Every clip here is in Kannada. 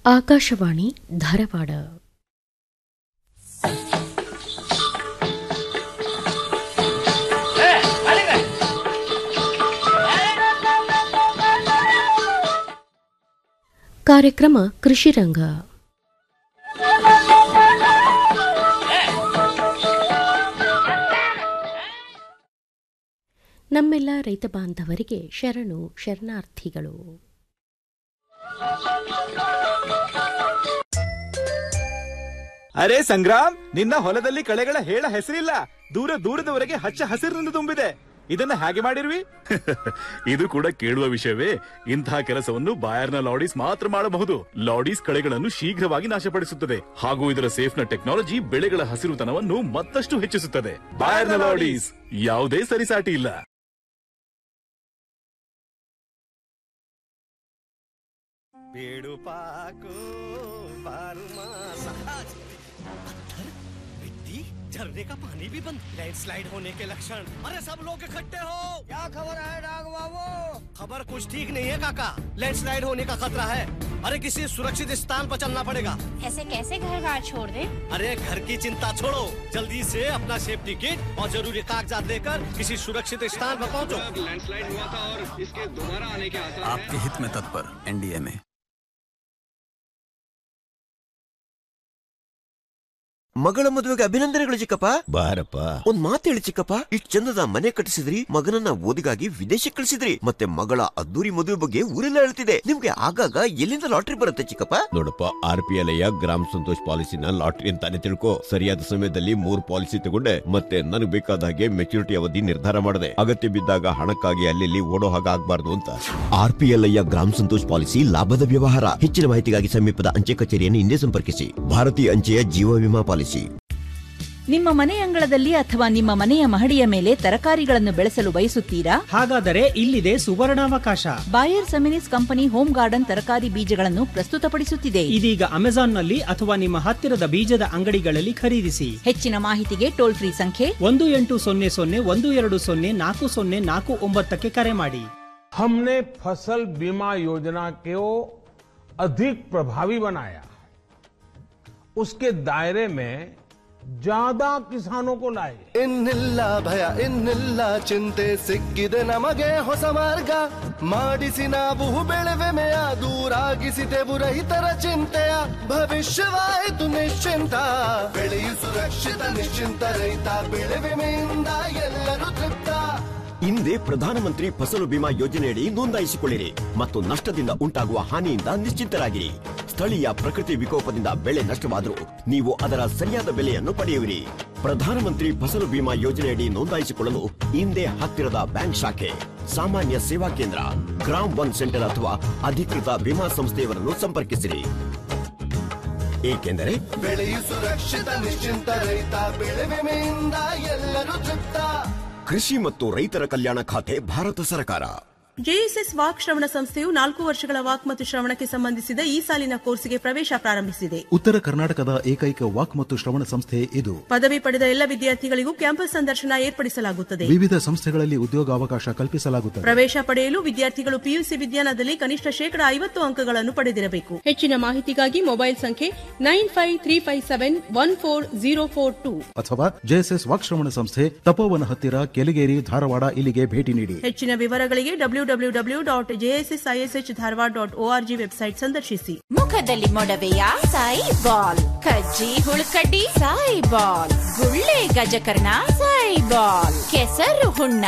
ಆಕಾಶವಾಣಿ ಧಾರವಾಡ ಕಾರ್ಯಕ್ರಮ ಕೃಷಿರಂಗ ನಮ್ಮೆಲ್ಲ ರೈತ ಬಾಂಧವರಿಗೆ ಶರಣು ಶರಣಾರ್ಥಿಗಳು ಅರೆ ಸಂಗ್ರಾಮ್ ನಿನ್ನ ಹೊಲದಲ್ಲಿ ಕಳೆಗಳ ಹೇಳ ಹೆಸರಿಲ್ಲ ದೂರ ದೂರದವರೆಗೆ ಹಚ್ಚ ಹಸಿರಿನಿಂದ ತುಂಬಿದೆ ಇದನ್ನ ಹೇಗೆ ಮಾಡಿರ್ವಿ ಇದು ಕೂಡ ಕೇಳುವ ವಿಷಯವೇ ಇಂತಹ ಕೆಲಸವನ್ನು ಬಾಯರ್ನ ಲಾಡೀಸ್ ಮಾತ್ರ ಮಾಡಬಹುದು ಲಾಡೀಸ್ ಕಳೆಗಳನ್ನು ಶೀಘ್ರವಾಗಿ ನಾಶಪಡಿಸುತ್ತದೆ ಹಾಗೂ ಇದರ ಸೇಫ್ನ ಟೆಕ್ನಾಲಜಿ ಬೆಳೆಗಳ ಹಸಿರುತನವನ್ನು ಮತ್ತಷ್ಟು ಹೆಚ್ಚಿಸುತ್ತದೆ ಬಾಯರ್ನ ಲಾಡೀಸ್ ಯಾವುದೇ ಸರಿಸಾಟಿ ಇಲ್ಲ पेड़ों पाको बारू मास आज पत्थर मिट्टी झरने का पानी भी बंद लैंडस्लाइड होने के लक्षण अरे सब लोग इकट्ठे हो क्या खबर है डाग बाबू खबर कुछ ठीक नहीं है काका लैंडस्लाइड होने का खतरा है अरे किसी सुरक्षित स्थान पर चलना पड़ेगा ऐसे कैसे घर बार छोड़ दे अरे घर की चिंता छोड़ो जल्दी से अपना सेफ्टी किट और जरूरी कागजात लेकर किसी सुरक्षित स्थान पर पहुंचो लैंडस्लाइड हुआ था और इसके दोबारा आने के आसार हैं। आपके हित में तत्पर एनडीए में ಮಗಳ ಮದುವೆಗೆ ಅಭಿನಂದನೆಗಳು ಚಿಕ್ಕಪ್ಪ ಬಾರಪ್ಪ ಒಂದ್ ಮಾತು ಹೇಳಿ ಚಿಕ್ಕಪ್ಪ ಇಷ್ಟ್ ಚಂದದ ಮನೆ ಕಟ್ಟಿಸಿದ್ರಿ ಮಗನನ್ನ ಓದಿಗಾಗಿ ವಿದೇಶಕ್ಕೆ ಕಳಿಸಿದ್ರಿ ಮತ್ತೆ ಮಗಳ ಅದ್ದೂರಿ ಮದುವೆ ಬಗ್ಗೆ ಊರೆಲ್ಲ ಹೇಳ್ತಿದೆ ನಿಮ್ಗೆ ಆಗಾಗ ಎಲ್ಲಿಂದ ಲಾಟ್ರಿ ಬರುತ್ತೆ ಚಿಕ್ಕಪ್ಪ ನೋಡಪ್ಪ ಆರ್ ಪಿ ಎಲ್ ಗ್ರಾಮ ಸಂತೋಷ್ ಪಾಲಿಸಿನ ಲಾಟ್ರಿ ಅಂತಾನೆ ತಿಳ್ಕೊ ಸರಿಯಾದ ಸಮಯದಲ್ಲಿ ಮೂರ್ ಪಾಲಿಸಿ ತಗೊಂಡೆ ಮತ್ತೆ ನನಗೆ ಬೇಕಾದ ಹಾಗೆ ಮೆಚುರಿಟಿ ಅವಧಿ ನಿರ್ಧಾರ ಮಾಡಿದೆ ಅಗತ್ಯ ಬಿದ್ದಾಗ ಹಣಕ್ಕಾಗಿ ಅಲ್ಲಿ ಓಡೋ ಹಾಗೆ ಆಗ್ಬಾರ್ದು ಅಂತ ಆರ್ ಪಿ ಎಲ್ ಗ್ರಾಮ ಸಂತೋಷ್ ಪಾಲಿಸಿ ಲಾಭದ ವ್ಯವಹಾರ ಹೆಚ್ಚಿನ ಮಾಹಿತಿಗಾಗಿ ಸಮೀಪದ ಅಂಚೆ ಕಚೇರಿಯನ್ನು ಹಿಂದೆ ಸಂಪರ್ಕಿಸಿ ಭಾರತೀಯ ಅಂಚೆಯ ಜೀವ ವಿಮಾ ಪಾಲಿಸಿ ನಿಮ್ಮ ಮನೆ ಅಂಗಳದಲ್ಲಿ ಅಥವಾ ನಿಮ್ಮ ಮನೆಯ ಮಹಡಿಯ ಮೇಲೆ ತರಕಾರಿಗಳನ್ನು ಬೆಳೆಸಲು ಬಯಸುತ್ತೀರಾ ಹಾಗಾದರೆ ಇಲ್ಲಿದೆ ಸುವರ್ಣಾವಕಾಶ Bayer Seminis company home garden ತರಕಾರಿ ಬೀಜಗಳನ್ನು ಪ್ರಸ್ತುತಪಡಿಸುತ್ತಿದೆ ಇದೀಗ ಅಮೆಜಾನ್ನಲ್ಲಿ ಅಥವಾ ನಿಮ್ಮ ಹತ್ತಿರದ ಬೀಜದ ಅಂಗಡಿಗಳಲ್ಲಿ ಖರೀದಿಸಿ ಹೆಚ್ಚಿನ ಮಾಹಿತಿಗೆ ಟೋಲ್ ಫ್ರೀ ಸಂಖ್ಯೆ ಒಂದು ಎಂಟು ಸೊನ್ನೆ ಸೊನ್ನೆ ಒಂದು ಎರಡು ಸೊನ್ನೆ ನಾಲ್ಕು ಸೊನ್ನೆ ನಾಲ್ಕು ಒಂಬತ್ತಕ್ಕೆ ಕರೆ ಮಾಡಿ हमने फसल बीमा योजना को अधिक प्रभावी बनाया उसके दायरे में ज्यादा किसानों को लाए ಇನ್ನಿಲ್ಲ ಭಯ ಇನ್ನಿಲ್ಲ ಚಿಂತೆ ಸಿಕ್ಕಿದೆ ನಮಗೆ ಹೊಸ ಮಾರ್ಗ ಮಾಡಿಸಿ ನಾವು ಬೆಳೆವೆಮೆಯ ದೂರಾಗಿಸಿದೆವು ರೈತರ ಚಿಂತೆಯ ಭವಿಷ್ಯವಾಯಿತು ನಿಶ್ಚಿಂತ ಬೆಳೆಯು ಸುರಕ್ಷಿತ ನಿಶ್ಚಿಂತ ರೈತ ಬೆಳೆ ವಿಮೆಯಿಂದ ಎಲ್ಲರೂ ತೃಪ್ತ ಹಿಂದೆ ಪ್ರಧಾನಮಂತ್ರಿ ಫಸಲು ಬಿಮಾ ಯೋಜನೆಯಡಿ ನೋಂದಾಯಿಸಿಕೊಳ್ಳಿರಿ ಮತ್ತು ನಷ್ಟದಿಂದ ಉಂಟಾಗುವ ಹಾನಿಯಿಂದ ನಿಶ್ಚಿಂತರಾಗಿರಿ ಸ್ಥಳೀಯ ಪ್ರಕೃತಿ ವಿಕೋಪದಿಂದ ಬೆಳೆ ನಷ್ಟವಾದರೂ ನೀವು ಅದರ ಸರಿಯಾದ ಬೆಲೆಯನ್ನು ಪಡೆಯುವಿರಿ ಪ್ರಧಾನಮಂತ್ರಿ ಫಸಲು ಬಿಮಾ ಯೋಜನೆಯಡಿ ನೋಂದಾಯಿಸಿಕೊಳ್ಳಲು ಹಿಂದೆ ಹತ್ತಿರದ ಬ್ಯಾಂಕ್ ಶಾಖೆ ಸಾಮಾನ್ಯ ಸೇವಾ ಕೇಂದ್ರ ಗ್ರಾಮ್ ಒನ್ ಸೆಂಟರ್ ಅಥವಾ ಅಧಿಕೃತ ವಿಮಾ ಸಂಸ್ಥೆಯವರನ್ನು ಸಂಪರ್ಕಿಸಿರಿ ಏಕೆಂದರೆ ಬೆಳೆಯು ಸುರಕ್ಷಿತ ನಿಶ್ಚಿಂತ ರೈತ ಬೆಳೆ ವಿಮೆಯಿಂದ ಎಲ್ಲರೂ ತೃಪ್ತ ಕೃಷಿ ಮತ್ತು ರೈತರ ಕಲ್ಯಾಣ ಖಾತೆ ಭಾರತ ಸರ್ಕಾರ ಜೆಎಸ್ಎಸ್ ವಾಕ್ ಶ್ರವಣ ಸಂಸ್ಥೆಯು ನಾಲ್ಕು ವರ್ಷಗಳ ವಾಕ್ ಮತ್ತು ಶ್ರವಣಕ್ಕೆ ಸಂಬಂಧಿಸಿದ ಈ ಸಾಲಿನ ಕೋರ್ಸ್ಗೆ ಪ್ರವೇಶ ಪ್ರಾರಂಭಿಸಿದೆ ಉತ್ತರ ಕರ್ನಾಟಕದ ಏಕೈಕ ವಾಕ್ ಮತ್ತು ಶ್ರವಣ ಸಂಸ್ಥೆ ಇದು ಪದವಿ ಪಡೆದ ಎಲ್ಲ ವಿದ್ಯಾರ್ಥಿಗಳಿಗೂ ಕ್ಯಾಂಪಸ್ ಸಂದರ್ಶನ ಏರ್ಪಡಿಸಲಾಗುತ್ತದೆ ವಿವಿಧ ಸಂಸ್ಥೆಗಳಲ್ಲಿ ಉದ್ಯೋಗಾವಕಾಶ ಕಲ್ಪಿಸಲಾಗುತ್ತದೆ ಪ್ರವೇಶ ಪಡೆಯಲು ವಿದ್ಯಾರ್ಥಿಗಳು ಪಿಯುಸಿ ವಿಜ್ಞಾನದಲ್ಲಿ ಕನಿಷ್ಠ ಶೇಕಡಾ ಐವತ್ತು ಅಂಕಗಳನ್ನು ಪಡೆದಿರಬೇಕು ಹೆಚ್ಚಿನ ಮಾಹಿತಿಗಾಗಿ ಮೊಬೈಲ್ ಸಂಖ್ಯೆ nine five three five seven one four zero four two ಅಥವಾ ಜೆಎಸ್ಎಸ್ ವಾಕ್ ಶ್ರವಣ ಸಂಸ್ಥೆ ತಪೋವನ ಹತ್ತಿರ ಕೆಲಿಗೇರಿ ಧಾರವಾಡ ಇಲ್ಲಿಗೆ ಭೇಟಿ ನೀಡಿ ಹೆಚ್ಚಿನ ವಿವರಗಳಿಗೆ W W W dot JSS ISH Dharwad dot O R G website ಸಂದರ್ಶಿಸಿ ಮುಖದಲ್ಲಿ ಮೊಡವೆಯ ಸಾಯಿ ಬಾಲ್ ಕಜ್ಜಿ ಹುಳುಕಡ್ಡಿ ಸಾಯಿ ಬಾಲ್ ಗುಳ್ಳೆ ಗಜಕರ್ಣ ಸಾಯಿ ಬಾಲ್ ಕೆಸರು ಹುಣ್ಣ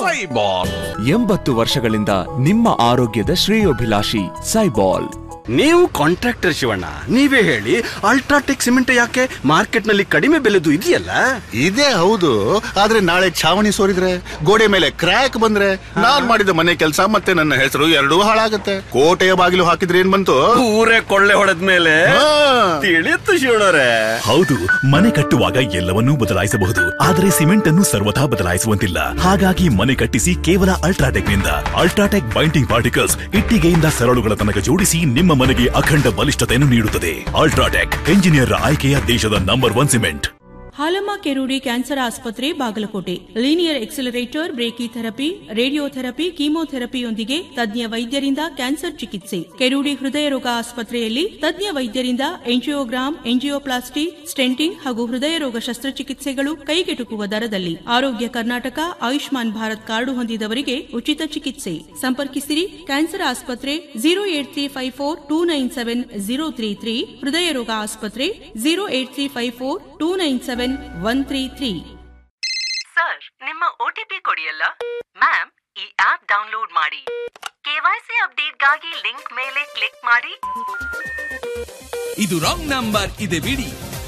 ಎಂಬತ್ತು ವರ್ಷಗಳಿಂದ ನಿಮ್ಮ ಆರೋಗ್ಯದ ಶ್ರೇಯೋಭಿಲಾಷಿ ಸೈಬಾಲ್ ನೀವು ಕಾಂಟ್ರಾಕ್ಟರ್ ಶಿವಣ್ಣ ನೀವೇ ಹೇಳಿ ಅಲ್ಟ್ರಾಟೆಕ್ ಸಿಮೆಂಟ್ ಯಾಕೆ ಮಾರ್ಕೆಟ್ ನಲ್ಲಿ ಕಡಿಮೆ ಬೆಲೆದು ಇದೆಯಲ್ಲ ಇದೇ ಹೌದು ಆದ್ರೆ ನಾಳೆ ಛಾವಣಿ ಸೋರಿದ್ರೆ ಗೋಡೆ ಮೇಲೆ ಕ್ರ್ಯಾಕ್ ಬಂದ್ರೆ ನಾನ್ ಮಾಡಿದ ಮನೆ ಕೆಲಸ ಮತ್ತೆ ನನ್ನ ಹೆಸರು ಎರಡೂ ಹಾಳಾಗತ್ತೆ ಕೋಟೆಯ ಬಾಗಿಲು ಹಾಕಿದ್ರೆ ಏನ್ ಬಂತು ಊರೇ ಕೊಳ್ಳೆ ಹೊಡೆದ ಮೇಲೆ ತಿಳಿಯುತ್ತು ಶಿವಣ್ಣರೇ ಹೌದು ಮನೆ ಕಟ್ಟುವಾಗ ಎಲ್ಲವನ್ನೂ ಬದಲಾಯಿಸಬಹುದು ಆದರೆ ಸಿಮೆಂಟ್ ಅನ್ನು ಸರ್ವಥಾ ಬದಲಾಯಿಸುವಂತಿಲ್ಲ ಹಾಗಾಗಿ ಮನೆ ಕಟ್ಟಿಸಿ ಕೇವಲ ಅಲ್ಟ್ರಾಟೆಕ್ ನಿಂದ ಅಲ್ಟ್ರಾಟೆಕ್ ಬೈಂಡಿಂಗ್ ಪಾರ್ಟಿಕಲ್ಸ್ ಇಟ್ಟಿಗೆಯಿಂದ ಸರಳುಗಳ ತನಕ ಜೋಡಿಸಿ ನಿಮ್ಮ ಮನೆಗೆ ಅಖಂಡ ಬಲಿಷ್ಠತೆಯನ್ನು ನೀಡುತ್ತದೆ ಅಲ್ಟ್ರಾಟೆಕ್ ಎಂಜಿನಿಯರ್ ಆಯ್ಕೆಯ ದೇಶದ number one cement Halamma Kerudi cancer ಆಸ್ಪತ್ರೆ Bagalkote linear accelerator brachytherapy radiotherapy ಕೀಮೋಥೆರಪಿಯೊಂದಿಗೆ ತಜ್ಞ ವೈದ್ಯರಿಂದ ಕ್ಯಾನ್ಸರ್ ಚಿಕಿತ್ಸೆ ಕೆರೂಡಿ ಹೃದಯ ರೋಗ ಆಸ್ಪತ್ರೆಯಲ್ಲಿ ತಜ್ಞ ವೈದ್ಯರಿಂದ ಎಂಜಿಯೋಗ್ರಾಮ್ ಎಂಜಿಯೋಪ್ಲಾಸ್ಟಿ ಸ್ಟೆಂಟಿಂಗ್ ಹಾಗೂ ಹೃದಯ ರೋಗ ಶಸ್ತ್ರಚಿಕಿತ್ಸೆಗಳು ಕೈಗೆಟುಕುವ ದರದಲ್ಲಿ ಆರೋಗ್ಯ ಕರ್ನಾಟಕ ಆಯುಷ್ಮಾನ್ ಭಾರತ್ ಕಾರ್ಡು ಹೊಂದಿದವರಿಗೆ ಉಚಿತ ಚಿಕಿತ್ಸೆ ಸಂಪರ್ಕಿಸಿರಿ ಕ್ಯಾನ್ಸರ್ ಆಸ್ಪತ್ರೆ zero eight three five four two nine seven zero three three ಹೃದಯ ರೋಗ ಆಸ್ಪತ್ರೆ zero eight three five four two nine seven one three three sir ನಿಮ್ಮ ಒಟಿಪಿ ಕೊಡಿಯಲ್ಲ ಮ್ಯಾಮ್ ಈ ಆಪ್ ಡೌನ್ಲೋಡ್ ಮಾಡಿ ಕೆವೈಸಿ ಅಪ್ಡೇಟ್ಗಾಗಿ ಲಿಂಕ್ ಮೇಲೆ ಕ್ಲಿಕ್ ಮಾಡಿ ಇದು ರಾಂಗ್ ನಂಬರ್ ಇದೆ ಬಿಡಿ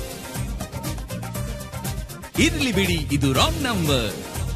ಇರ್ಲಿ ಬಿಡಿ ಇದು ರಾಂಗ್ ನಂಬರ್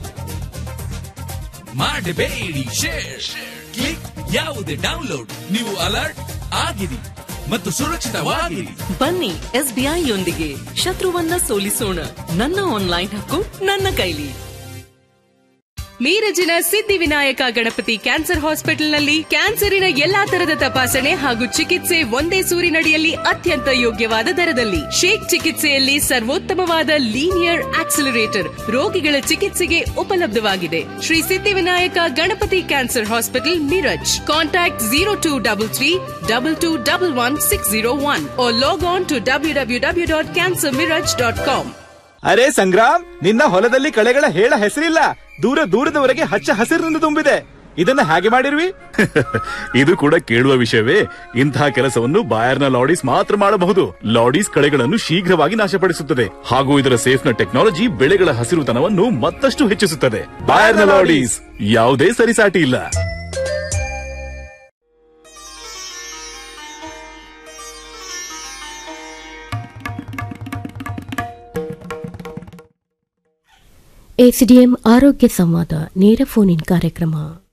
ಮಾಡಬೇಡಿ ಶೇರ್ ಕ್ಲಿಕ್ ಯಾವುದೇ ಡೌನ್ಲೋಡ್ ನೀವು ಅಲರ್ಟ್ ಆಗಿರಿ ಮತ್ತು ಸುರಕ್ಷಿತವಾಗಿರಿ ಬನ್ನಿ ಎಸ್ಬಿಐ ಯೊಂದಿಗೆ ಶತ್ರುವನ್ನ ಸೋಲಿಸೋಣ ನನ್ನ ಆನ್ಲೈನ್ ಹಕ್ಕು ನನ್ನ ಕೈಲಿ ಮೀರಜಿನ ಸಿದ್ಧಿವಿನಾಯಕ ಗಣಪತಿ ಕ್ಯಾನ್ಸರ್ ಹಾಸ್ಪಿಟಲ್ನಲ್ಲಿ ಕ್ಯಾನ್ಸರಿನ ಎಲ್ಲಾ ತರದ ತಪಾಸಣೆ ಹಾಗೂ ಚಿಕಿತ್ಸೆ ಒಂದೇ ಸೂರಿನಡಿಯಲ್ಲಿ ಅತ್ಯಂತ ಯೋಗ್ಯವಾದ ದರದಲ್ಲಿ ಶೇಕ್ ಚಿಕಿತ್ಸೆಯಲ್ಲಿ ಸರ್ವೋತ್ತಮವಾದ ಲೀನಿಯರ್ ಆಕ್ಸಿಲರೇಟರ್ ರೋಗಿಗಳ ಚಿಕಿತ್ಸೆಗೆ ಉಪಲಬ್ಧವಾಗಿದೆ Shri Siddhivinayak Ganapati cancer hospital Miraj contact zero two double three double two double one six zero one log on to W W W dot cancer Miraj dot com ಅರೆ ಸಂಗ್ರಾಮ್ ನಿನ್ನ ಹೊಲದಲ್ಲಿ ಕಳೆಗಳ ಹೇಳ ಹೆಸರಿಲ್ಲ ದೂರ ದೂರದವರೆಗೆ ಹಚ್ಚ ಹಸಿರಿನಿಂದ ತುಂಬಿದೆ ಇದನ್ನ ಹಾಗೆ ಮಾಡಿರ್ವಿ ಇದು ಕೂಡ ಕೇಳುವ ವಿಷಯವೇ ಇಂತಹ ಕೆಲಸವನ್ನು ಬಾಯರ್ನ ಲಾಡೀಸ್ ಮಾತ್ರ ಮಾಡಬಹುದು ಲಾಡೀಸ್ ಕಳೆಗಳನ್ನು ಶೀಘ್ರವಾಗಿ ನಾಶಪಡಿಸುತ್ತದೆ ಹಾಗೂ ಇದರ ಸೇಫ್ನ ಟೆಕ್ನಾಲಜಿ ಬೆಳೆಗಳ ಹಸಿರುತನವನ್ನು ಮತ್ತಷ್ಟು ಹೆಚ್ಚಿಸುತ್ತದೆ ಬಾಯರ್ನ ಲಾಡೀಸ್ ಯಾವುದೇ ಸರಿಸಾಟಿ ಇಲ್ಲ ಎಸಿಡಿಎಂ ಆರೋಗ್ಯ ಸಂವಾದ ನೇರ ಫೋನ್ ಇನ್ ಕಾರ್ಯಕ್ರಮ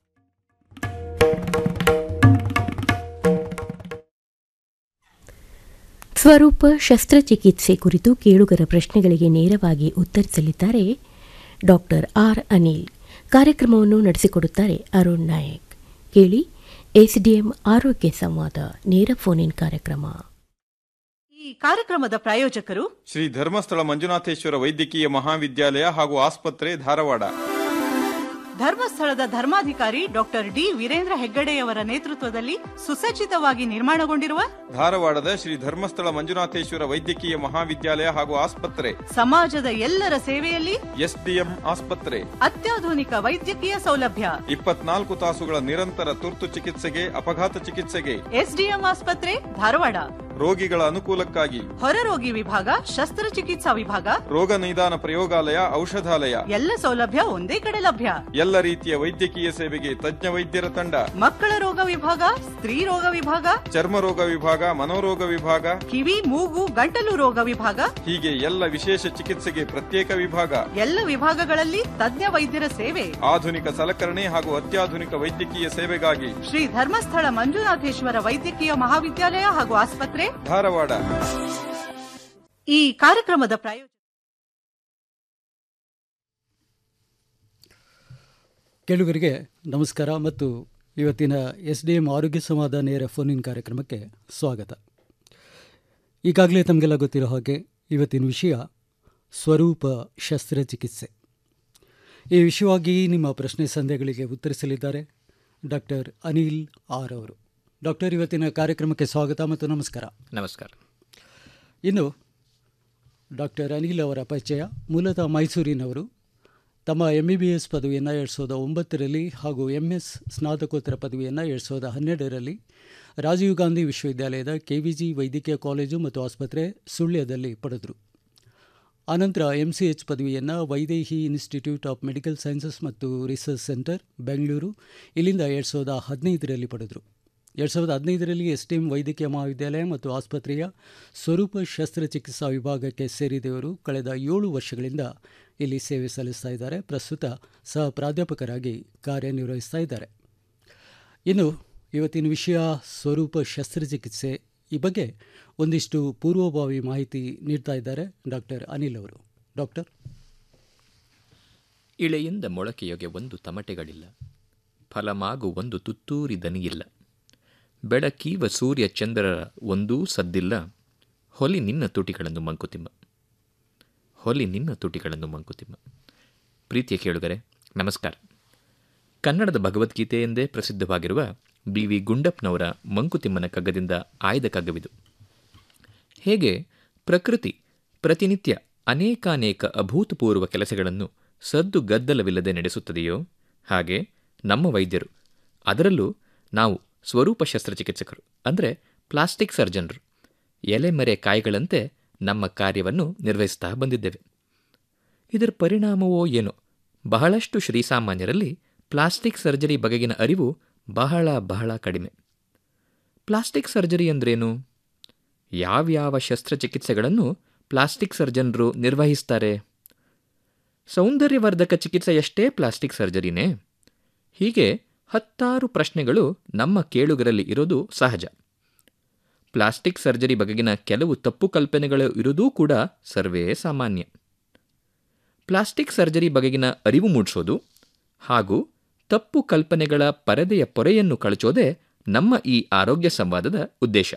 ಸ್ವರೂಪ ಶಸ್ತ್ರಚಿಕಿತ್ಸೆ ಕುರಿತು ಕೇಳುಗರ ಪ್ರಶ್ನೆಗಳಿಗೆ ನೇರವಾಗಿ ಉತ್ತರಿಸಲಿದ್ದಾರೆ ಡಾಕ್ಟರ್ ಆರ್ ಅನಿಲ್ ಕಾರ್ಯಕ್ರಮವನ್ನು ನಡೆಸಿಕೊಡುತ್ತಾರೆ ಅರುಣ್ ನಾಯಕ್ ಕೇಳಿ ಎಸಿಡಿಎಂ ಆರೋಗ್ಯ ಸಂವಾದ ನೇರ ಫೋನ್ ಇನ್ ಕಾರ್ಯಕ್ರಮ ಈ ಕಾರ್ಯಕ್ರಮದ ಪ್ರಾಯೋಜಕರು ಶ್ರೀ ಧರ್ಮಸ್ಥಳ ಮಂಜುನಾಥೇಶ್ವರ ವೈದ್ಯಕೀಯ ಮಹಾವಿದ್ಯಾಲಯ ಹಾಗೂ ಆಸ್ಪತ್ರೆ ಧಾರವಾಡ ಧರ್ಮಸ್ಥಳದ ಧರ್ಮಾಧಿಕಾರಿ ಡಾಕ್ಟರ್ ಡಿ ವೀರೇಂದ್ರ ಹೆಗ್ಗಡೆಯವರ ನೇತೃತ್ವದಲ್ಲಿ ಸುಸಜ್ಜಿತವಾಗಿ ನಿರ್ಮಾಣಗೊಂಡಿರುವ ಧಾರವಾಡದ ಶ್ರೀ ಧರ್ಮಸ್ಥಳ ಮಂಜುನಾಥೇಶ್ವರ ವೈದ್ಯಕೀಯ ಮಹಾವಿದ್ಯಾಲಯ ಹಾಗೂ ಆಸ್ಪತ್ರೆ ಸಮಾಜದ ಎಲ್ಲರ ಸೇವೆಯಲ್ಲಿ ಎಸ್ಡಿಎಂ ಆಸ್ಪತ್ರೆ ಅತ್ಯಾಧುನಿಕ ವೈದ್ಯಕೀಯ ಸೌಲಭ್ಯ ಇಪ್ಪತ್ನಾಲ್ಕು ತಾಸುಗಳ ನಿರಂತರ ತುರ್ತು ಚಿಕಿತ್ಸೆಗೆ ಅಪಘಾತ ಚಿಕಿತ್ಸೆಗೆ ಎಸ್ಡಿಎಂ ಆಸ್ಪತ್ರೆ ಧಾರವಾಡ ರೋಗಿಗಳ ಅನುಕೂಲಕ್ಕಾಗಿ ಹೊರರೋಗಿ ವಿಭಾಗ ಶಸ್ತ್ರಚಿಕಿತ್ಸಾ ವಿಭಾಗ ರೋಗ ನಿದಾನ ಪ್ರಯೋಗಾಲಯ ಔಷಧಾಲಯ ಎಲ್ಲ ಸೌಲಭ್ಯ ಒಂದೇ ಕಡೆ ಲಭ್ಯ ಎಲ್ಲ ರೀತಿಯ ವೈದ್ಯಕೀಯ ಸೇವೆಗೆ ತಜ್ಞ ವೈದ್ಯರ ತಂಡ ಮಕ್ಕಳ ರೋಗ ವಿಭಾಗ ಸ್ತ್ರೀ ರೋಗ ವಿಭಾಗ ಚರ್ಮ ರೋಗ ವಿಭಾಗ ಮನೋರೋಗ ವಿಭಾಗ ಕಿವಿ ಮೂಗು ಗಂಟಲು ರೋಗ ವಿಭಾಗ ಹೀಗೆ ಎಲ್ಲ ವಿಶೇಷ ಚಿಕಿತ್ಸೆಗೆ ಪ್ರತ್ಯೇಕ ವಿಭಾಗ ಎಲ್ಲ ವಿಭಾಗಗಳಲ್ಲಿ ತಜ್ಞ ವೈದ್ಯರ ಸೇವೆ ಆಧುನಿಕ ಸಲಕರಣೆ ಹಾಗೂ ಅತ್ಯಾಧುನಿಕ ವೈದ್ಯಕೀಯ ಸೇವೆಗಾಗಿ ಶ್ರೀ ಧರ್ಮಸ್ಥಳ ಮಂಜುನಾಥೇಶ್ವರ ವೈದ್ಯಕೀಯ ಮಹಾವಿದ್ಯಾಲಯ ಹಾಗೂ ಆಸ್ಪತ್ರೆ ಧಾರವಾಡ ಈ ಕಾರ್ಯಕ್ರಮದ ಪ್ರಾಯೋಜಕ ಕೇಳುಗರಿಗೆ ನಮಸ್ಕಾರ ಮತ್ತು ಇವತ್ತಿನ ಎಸ್ ಡಿ ಎಂ ಆರೋಗ್ಯ ಸಂವಾದ ನೇರ ಫೋನ್ ಇನ್ ಕಾರ್ಯಕ್ರಮಕ್ಕೆ ಸ್ವಾಗತ ಈಗಾಗಲೇ ತಮಗೆಲ್ಲ ಗೊತ್ತಿರೋ ಹಾಗೆ ಇವತ್ತಿನ ವಿಷಯ ಸ್ವರೂಪ ಶಸ್ತ್ರಚಿಕಿತ್ಸೆ ಈ ವಿಷಯವಾಗಿ ನಿಮ್ಮ ಪ್ರಶ್ನೆ ಸಂದೇಹಗಳಿಗೆ ಉತ್ತರಿಸಲಿದ್ದಾರೆ ಡಾಕ್ಟರ್ ಅನಿಲ್ ಆರ್ ಅವರು ಡಾಕ್ಟರ್ ಇವತ್ತಿನ ಕಾರ್ಯಕ್ರಮಕ್ಕೆ ಸ್ವಾಗತ ಮತ್ತು ನಮಸ್ಕಾರ ನಮಸ್ಕಾರ ಇನ್ನು ಡಾಕ್ಟರ್ ಅನಿಲ್ ಅವರ ಪರಿಚಯ ಮೂಲತಃ ಮೈಸೂರಿನವರು ತಮ್ಮ ಎಂ ಬಿ ಬಿ ಎಸ್ ಪದವಿಯನ್ನು ಎರಡು ಸಾವಿರದ ಒಂಬತ್ತರಲ್ಲಿ ಹಾಗೂ ಎಂ ಎಸ್ ಸ್ನಾತಕೋತ್ತರ ಪದವಿಯನ್ನು ಎರಡು ಸಾವಿರದ ಹನ್ನೆರಡರಲ್ಲಿ ರಾಜೀವ್ ಗಾಂಧಿ ವಿಶ್ವವಿದ್ಯಾಲಯದ ಕೆ ವಿ ಜಿ ವೈದ್ಯಕೀಯ ಕಾಲೇಜು ಮತ್ತು ಆಸ್ಪತ್ರೆ ಸುಳ್ಯದಲ್ಲಿ ಪಡೆದರು ಆನಂತರ ಎಂ ಸಿ ಎಚ್ ಪದವಿಯನ್ನು Vaidehi institute of medical sciences ಮತ್ತು ರಿಸರ್ಚ್ ಸೆಂಟರ್ ಬೆಂಗಳೂರು ಇಲ್ಲಿಂದ ಎರಡು ಸಾವಿರದ ಹದಿನೈದರಲ್ಲಿ ಪಡೆದರು ಎರಡು ಸಾವಿರದ ಹದಿನೈದರಲ್ಲಿ ಎಸ್ ಟಿ ಎಂ ವೈದ್ಯಕೀಯ ಮಹಾವಿದ್ಯಾಲಯ ಮತ್ತು ಆಸ್ಪತ್ರೆಯ ಸ್ವರೂಪ ಶಸ್ತ್ರಚಿಕಿತ್ಸಾ ವಿಭಾಗಕ್ಕೆ ಸೇರಿದವರು ಕಳೆದ ಏಳು ವರ್ಷಗಳಿಂದ ಇಲ್ಲಿ ಸೇವೆ ಸಲ್ಲಿಸ್ತಾ ಇದ್ದಾರೆ ಪ್ರಸ್ತುತ ಸಹ ಪ್ರಾಧ್ಯಾಪಕರಾಗಿ ಕಾರ್ಯನಿರ್ವಹಿಸ್ತಾ ಇದ್ದಾರೆ ಇನ್ನು ಇವತ್ತಿನ ವಿಷಯ ಸ್ವರೂಪ ಶಸ್ತ್ರಚಿಕಿತ್ಸೆ ಈ ಬಗ್ಗೆ ಒಂದಿಷ್ಟು ಪೂರ್ವಭಾವಿ ಮಾಹಿತಿ ನೀಡ್ತಾ ಇದ್ದಾರೆ ಡಾಕ್ಟರ್ ಅನಿಲ್ ಅವರು ಡಾಕ್ಟರ್ ಇಳೆಯಿಂದ ಮೊಳಕೆಯೊಗೆ ಒಂದು ತಮಟೆಗಳಿಲ್ಲ ಫಲಮಾಗು ಒಂದು ತುತ್ತೂರಿ ದನಿಯಿಲ್ಲ ಬೆಳಕೀವ ಸೂರ್ಯ ಚಂದ್ರರ ಒಂದೂ ಸದ್ದಿಲ್ಲ ಹೊಲಿ ನಿನ್ನ ತುಟಿಗಳನ್ನು ಮಂಕುತಿಮ್ಮ ಹೊಲಿ ನಿನ್ನ ತುಟಿಗಳನ್ನು ಮಂಕುತಿಮ್ಮ ಪ್ರೀತಿಯ ಕೇಳುಗರೆ ನಮಸ್ಕಾರ ಕನ್ನಡದ ಭಗವದ್ಗೀತೆ ಎಂದೇ ಪ್ರಸಿದ್ಧವಾಗಿರುವ ಬಿ ವಿ ಗುಂಡಪ್ಪನವರ ಮಂಕುತಿಮ್ಮನ ಕಗ್ಗದಿಂದ ಆಯ್ದ ಕಗ್ಗವಿದು ಹೇಗೆ ಪ್ರಕೃತಿ ಪ್ರತಿನಿತ್ಯ ಅನೇಕಾನೇಕ ಅಭೂತಪೂರ್ವ ಕೆಲಸಗಳನ್ನು ಸದ್ದು ಗದ್ದಲವಿಲ್ಲದೆ ನಡೆಸುತ್ತದೆಯೋ ಹಾಗೆ ನಮ್ಮ ವೈದ್ಯರು ಅದರಲ್ಲೂ ನಾವು ಸ್ವರೂಪ ಶಸ್ತ್ರಚಿಕಿತ್ಸಕರು ಅಂದರೆ ಪ್ಲಾಸ್ಟಿಕ್ ಸರ್ಜನ್ರು ಎಲೆಮರೆ ಕಾಯಿಗಳಂತೆ ನಮ್ಮ ಕಾರ್ಯವನ್ನು ನಿರ್ವಹಿಸ್ತಾ ಬಂದಿದ್ದೇವೆ ಇದರ ಪರಿಣಾಮವೋ ಏನೋ ಬಹಳಷ್ಟು ಶ್ರೀಸಾಮಾನ್ಯರಲ್ಲಿ ಪ್ಲಾಸ್ಟಿಕ್ ಸರ್ಜರಿ ಬಗೆಗಿನ ಅರಿವು ಬಹಳ ಬಹಳ ಕಡಿಮೆ ಪ್ಲಾಸ್ಟಿಕ್ ಸರ್ಜರಿ ಅಂದ್ರೇನು ಯಾವ್ಯಾವ ಶಸ್ತ್ರಚಿಕಿತ್ಸೆಗಳನ್ನು ಪ್ಲಾಸ್ಟಿಕ್ ಸರ್ಜನ್ರು ನಿರ್ವಹಿಸ್ತಾರೆ ಸೌಂದರ್ಯವರ್ಧಕ ಚಿಕಿತ್ಸೆಯಷ್ಟೇ ಪ್ಲಾಸ್ಟಿಕ್ ಸರ್ಜರಿನೇ ಹೀಗೆ ಹತ್ತಾರು ಪ್ರಶ್ನೆಗಳು ನಮ್ಮ ಕೇಳುಗರಲ್ಲಿ ಇರೋದು ಸಹಜ ಪ್ಲಾಸ್ಟಿಕ್ ಸರ್ಜರಿ ಬಗೆಗಿನ ಕೆಲವು ತಪ್ಪು ಕಲ್ಪನೆಗಳು ಇರುವುದೂ ಕೂಡ ಸರ್ವೇ ಸಾಮಾನ್ಯ ಪ್ಲಾಸ್ಟಿಕ್ ಸರ್ಜರಿ ಬಗೆಗಿನ ಅರಿವು ಮೂಡಿಸೋದು ಹಾಗೂ ತಪ್ಪು ಕಲ್ಪನೆಗಳ ಪರದೆಯ ಪೊರೆಯನ್ನು ಕಳಚೋದೇ ನಮ್ಮ ಈ ಆರೋಗ್ಯ ಸಂವಾದದ ಉದ್ದೇಶ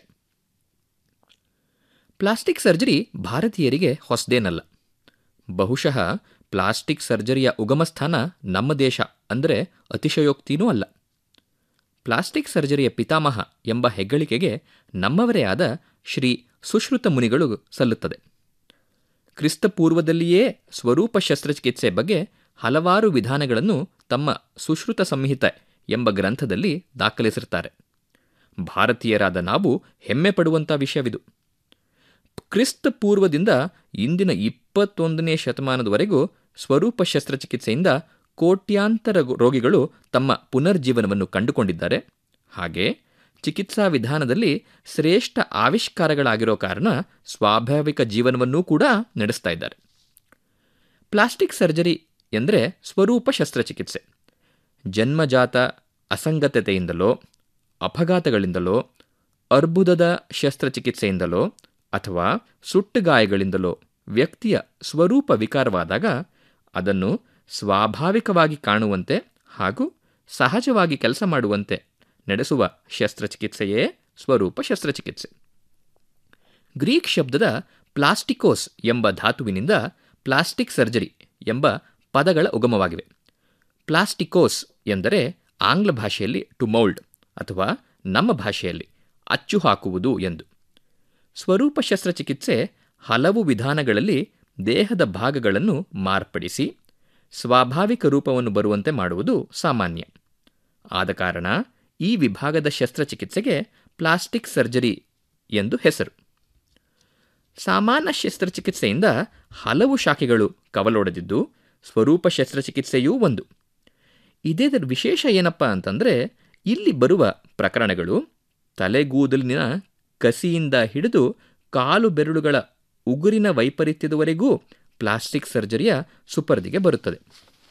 ಪ್ಲಾಸ್ಟಿಕ್ ಸರ್ಜರಿ ಭಾರತೀಯರಿಗೆ ಹೊಸದೇನಲ್ಲ ಬಹುಶಃ ಪ್ಲಾಸ್ಟಿಕ್ ಸರ್ಜರಿಯ ಉಗಮಸ್ಥಾನ ನಮ್ಮ ದೇಶ ಅಂದರೆ ಅತಿಶಯೋಕ್ತಿನೂ ಅಲ್ಲ ಪ್ಲಾಸ್ಟಿಕ್ ಸರ್ಜರಿಯ ಪಿತಾಮಹ ಎಂಬ ಹೆಗ್ಗಳಿಕೆಗೆ ನಮ್ಮವರೇ ಆದ ಶ್ರೀ ಸುಶ್ರುತ ಮುನಿಗಳು ಸಲ್ಲುತ್ತದೆ ಕ್ರಿಸ್ತಪೂರ್ವದಲ್ಲಿಯೇ ಸ್ವರೂಪ ಶಸ್ತ್ರಚಿಕಿತ್ಸೆ ಬಗ್ಗೆ ಹಲವಾರು ವಿಧಾನಗಳನ್ನು ತಮ್ಮ ಸುಶ್ರುತ ಸಂಹಿತೆ ಎಂಬ ಗ್ರಂಥದಲ್ಲಿ ದಾಖಲಿಸಿರುತ್ತಾರೆ ಭಾರತೀಯರಾದ ನಾವು ಹೆಮ್ಮೆ ಪಡುವಂಥ ವಿಷಯವಿದು ಕ್ರಿಸ್ತ ಪೂರ್ವದಿಂದ ಇಂದಿನ ಇಪ್ಪತ್ತೊಂದನೇ ಶತಮಾನದವರೆಗೂ ಸ್ವರೂಪ ಶಸ್ತ್ರಚಿಕಿತ್ಸೆಯಿಂದ ಕೋಟ್ಯಾಂತರ ರೋಗಿಗಳು ತಮ್ಮ ಪುನರ್ಜೀವನವನ್ನು ಕಂಡುಕೊಂಡಿದ್ದಾರೆ ಹಾಗೆ ಚಿಕಿತ್ಸಾ ವಿಧಾನದಲ್ಲಿ ಶ್ರೇಷ್ಠ ಆವಿಷ್ಕಾರಗಳಾಗಿರೋ ಕಾರಣ ಸ್ವಾಭಾವಿಕ ಜೀವನವನ್ನೂ ಕೂಡ ನಡೆಸ್ತಾ ಇದ್ದಾರೆ ಪ್ಲಾಸ್ಟಿಕ್ ಸರ್ಜರಿ ಎಂದರೆ ಸ್ವರೂಪ ಶಸ್ತ್ರಚಿಕಿತ್ಸೆ ಜನ್ಮಜಾತ ಅಸಂಗತತೆಯಿಂದಲೋ ಅಪಘಾತಗಳಿಂದಲೋ ಅರ್ಬುದದ ಶಸ್ತ್ರಚಿಕಿತ್ಸೆಯಿಂದಲೋ ಅಥವಾ ಸುಟ್ಟುಗಾಯಗಳಿಂದಲೋ ವ್ಯಕ್ತಿಯ ಸ್ವರೂಪ ವಿಕಾರವಾದಾಗ ಅದನ್ನು ಸ್ವಾಭಾವಿಕವಾಗಿ ಕಾಣುವಂತೆ ಹಾಗೂ ಸಹಜವಾಗಿ ಕೆಲಸ ಮಾಡುವಂತೆ ನಡೆಸುವ ಶಸ್ತ್ರಚಿಕಿತ್ಸೆಯೇ ಸ್ವರೂಪ ಶಸ್ತ್ರಚಿಕಿತ್ಸೆ ಗ್ರೀಕ್ ಶಬ್ದದ ಪ್ಲಾಸ್ಟಿಕೋಸ್ ಎಂಬ ಧಾತುವಿನಿಂದ ಪ್ಲಾಸ್ಟಿಕ್ ಸರ್ಜರಿ ಎಂಬ ಪದಗಳ ಉಗಮವಾಗಿವೆ ಪ್ಲಾಸ್ಟಿಕೋಸ್ ಎಂದರೆ ಆಂಗ್ಲ ಭಾಷೆಯಲ್ಲಿ ಟು ಮೌಲ್ಡ್ ಅಥವಾ ನಮ್ಮ ಭಾಷೆಯಲ್ಲಿ ಅಚ್ಚು ಹಾಕುವುದು ಎಂದು ಸ್ವರೂಪ ಶಸ್ತ್ರಚಿಕಿತ್ಸೆ ಹಲವು ವಿಧಾನಗಳಲ್ಲಿ ದೇಹದ ಭಾಗಗಳನ್ನು ಮಾರ್ಪಡಿಸಿ ಸ್ವಾಭಾವಿಕ ರೂಪವನ್ನು ಬರುವಂತೆ ಮಾಡುವುದು ಸಾಮಾನ್ಯ ಆದ ಕಾರಣ ಈ ವಿಭಾಗದ ಶಸ್ತ್ರಚಿಕಿತ್ಸೆಗೆ ಪ್ಲಾಸ್ಟಿಕ್ ಸರ್ಜರಿ ಎಂದು ಹೆಸರು ಸಾಮಾನ್ಯ ಶಸ್ತ್ರಚಿಕಿತ್ಸೆಯಿಂದ ಹಲವು ಶಾಖೆಗಳು ಕವಲೊಡೆದಿದ್ದು ಸ್ವರೂಪ ಶಸ್ತ್ರಚಿಕಿತ್ಸೆಯೂ ಒಂದು ಇದೇದರ ವಿಶೇಷ ಏನಪ್ಪ ಅಂತಂದರೆ ಇಲ್ಲಿ ಬರುವ ಪ್ರಕರಣಗಳು ತಲೆಗೂದಲಿನ ಕಸಿಯಿಂದ ಹಿಡಿದು ಕಾಲು ಬೆರಳುಗಳ ಉಗುರಿನ ವೈಪರೀತ್ಯದವರೆಗೂ ಪ್ಲಾಸ್ಟಿಕ್ ಸರ್ಜರಿಯ ಸುಪರ್ದಿಗೆ ಬರುತ್ತದೆ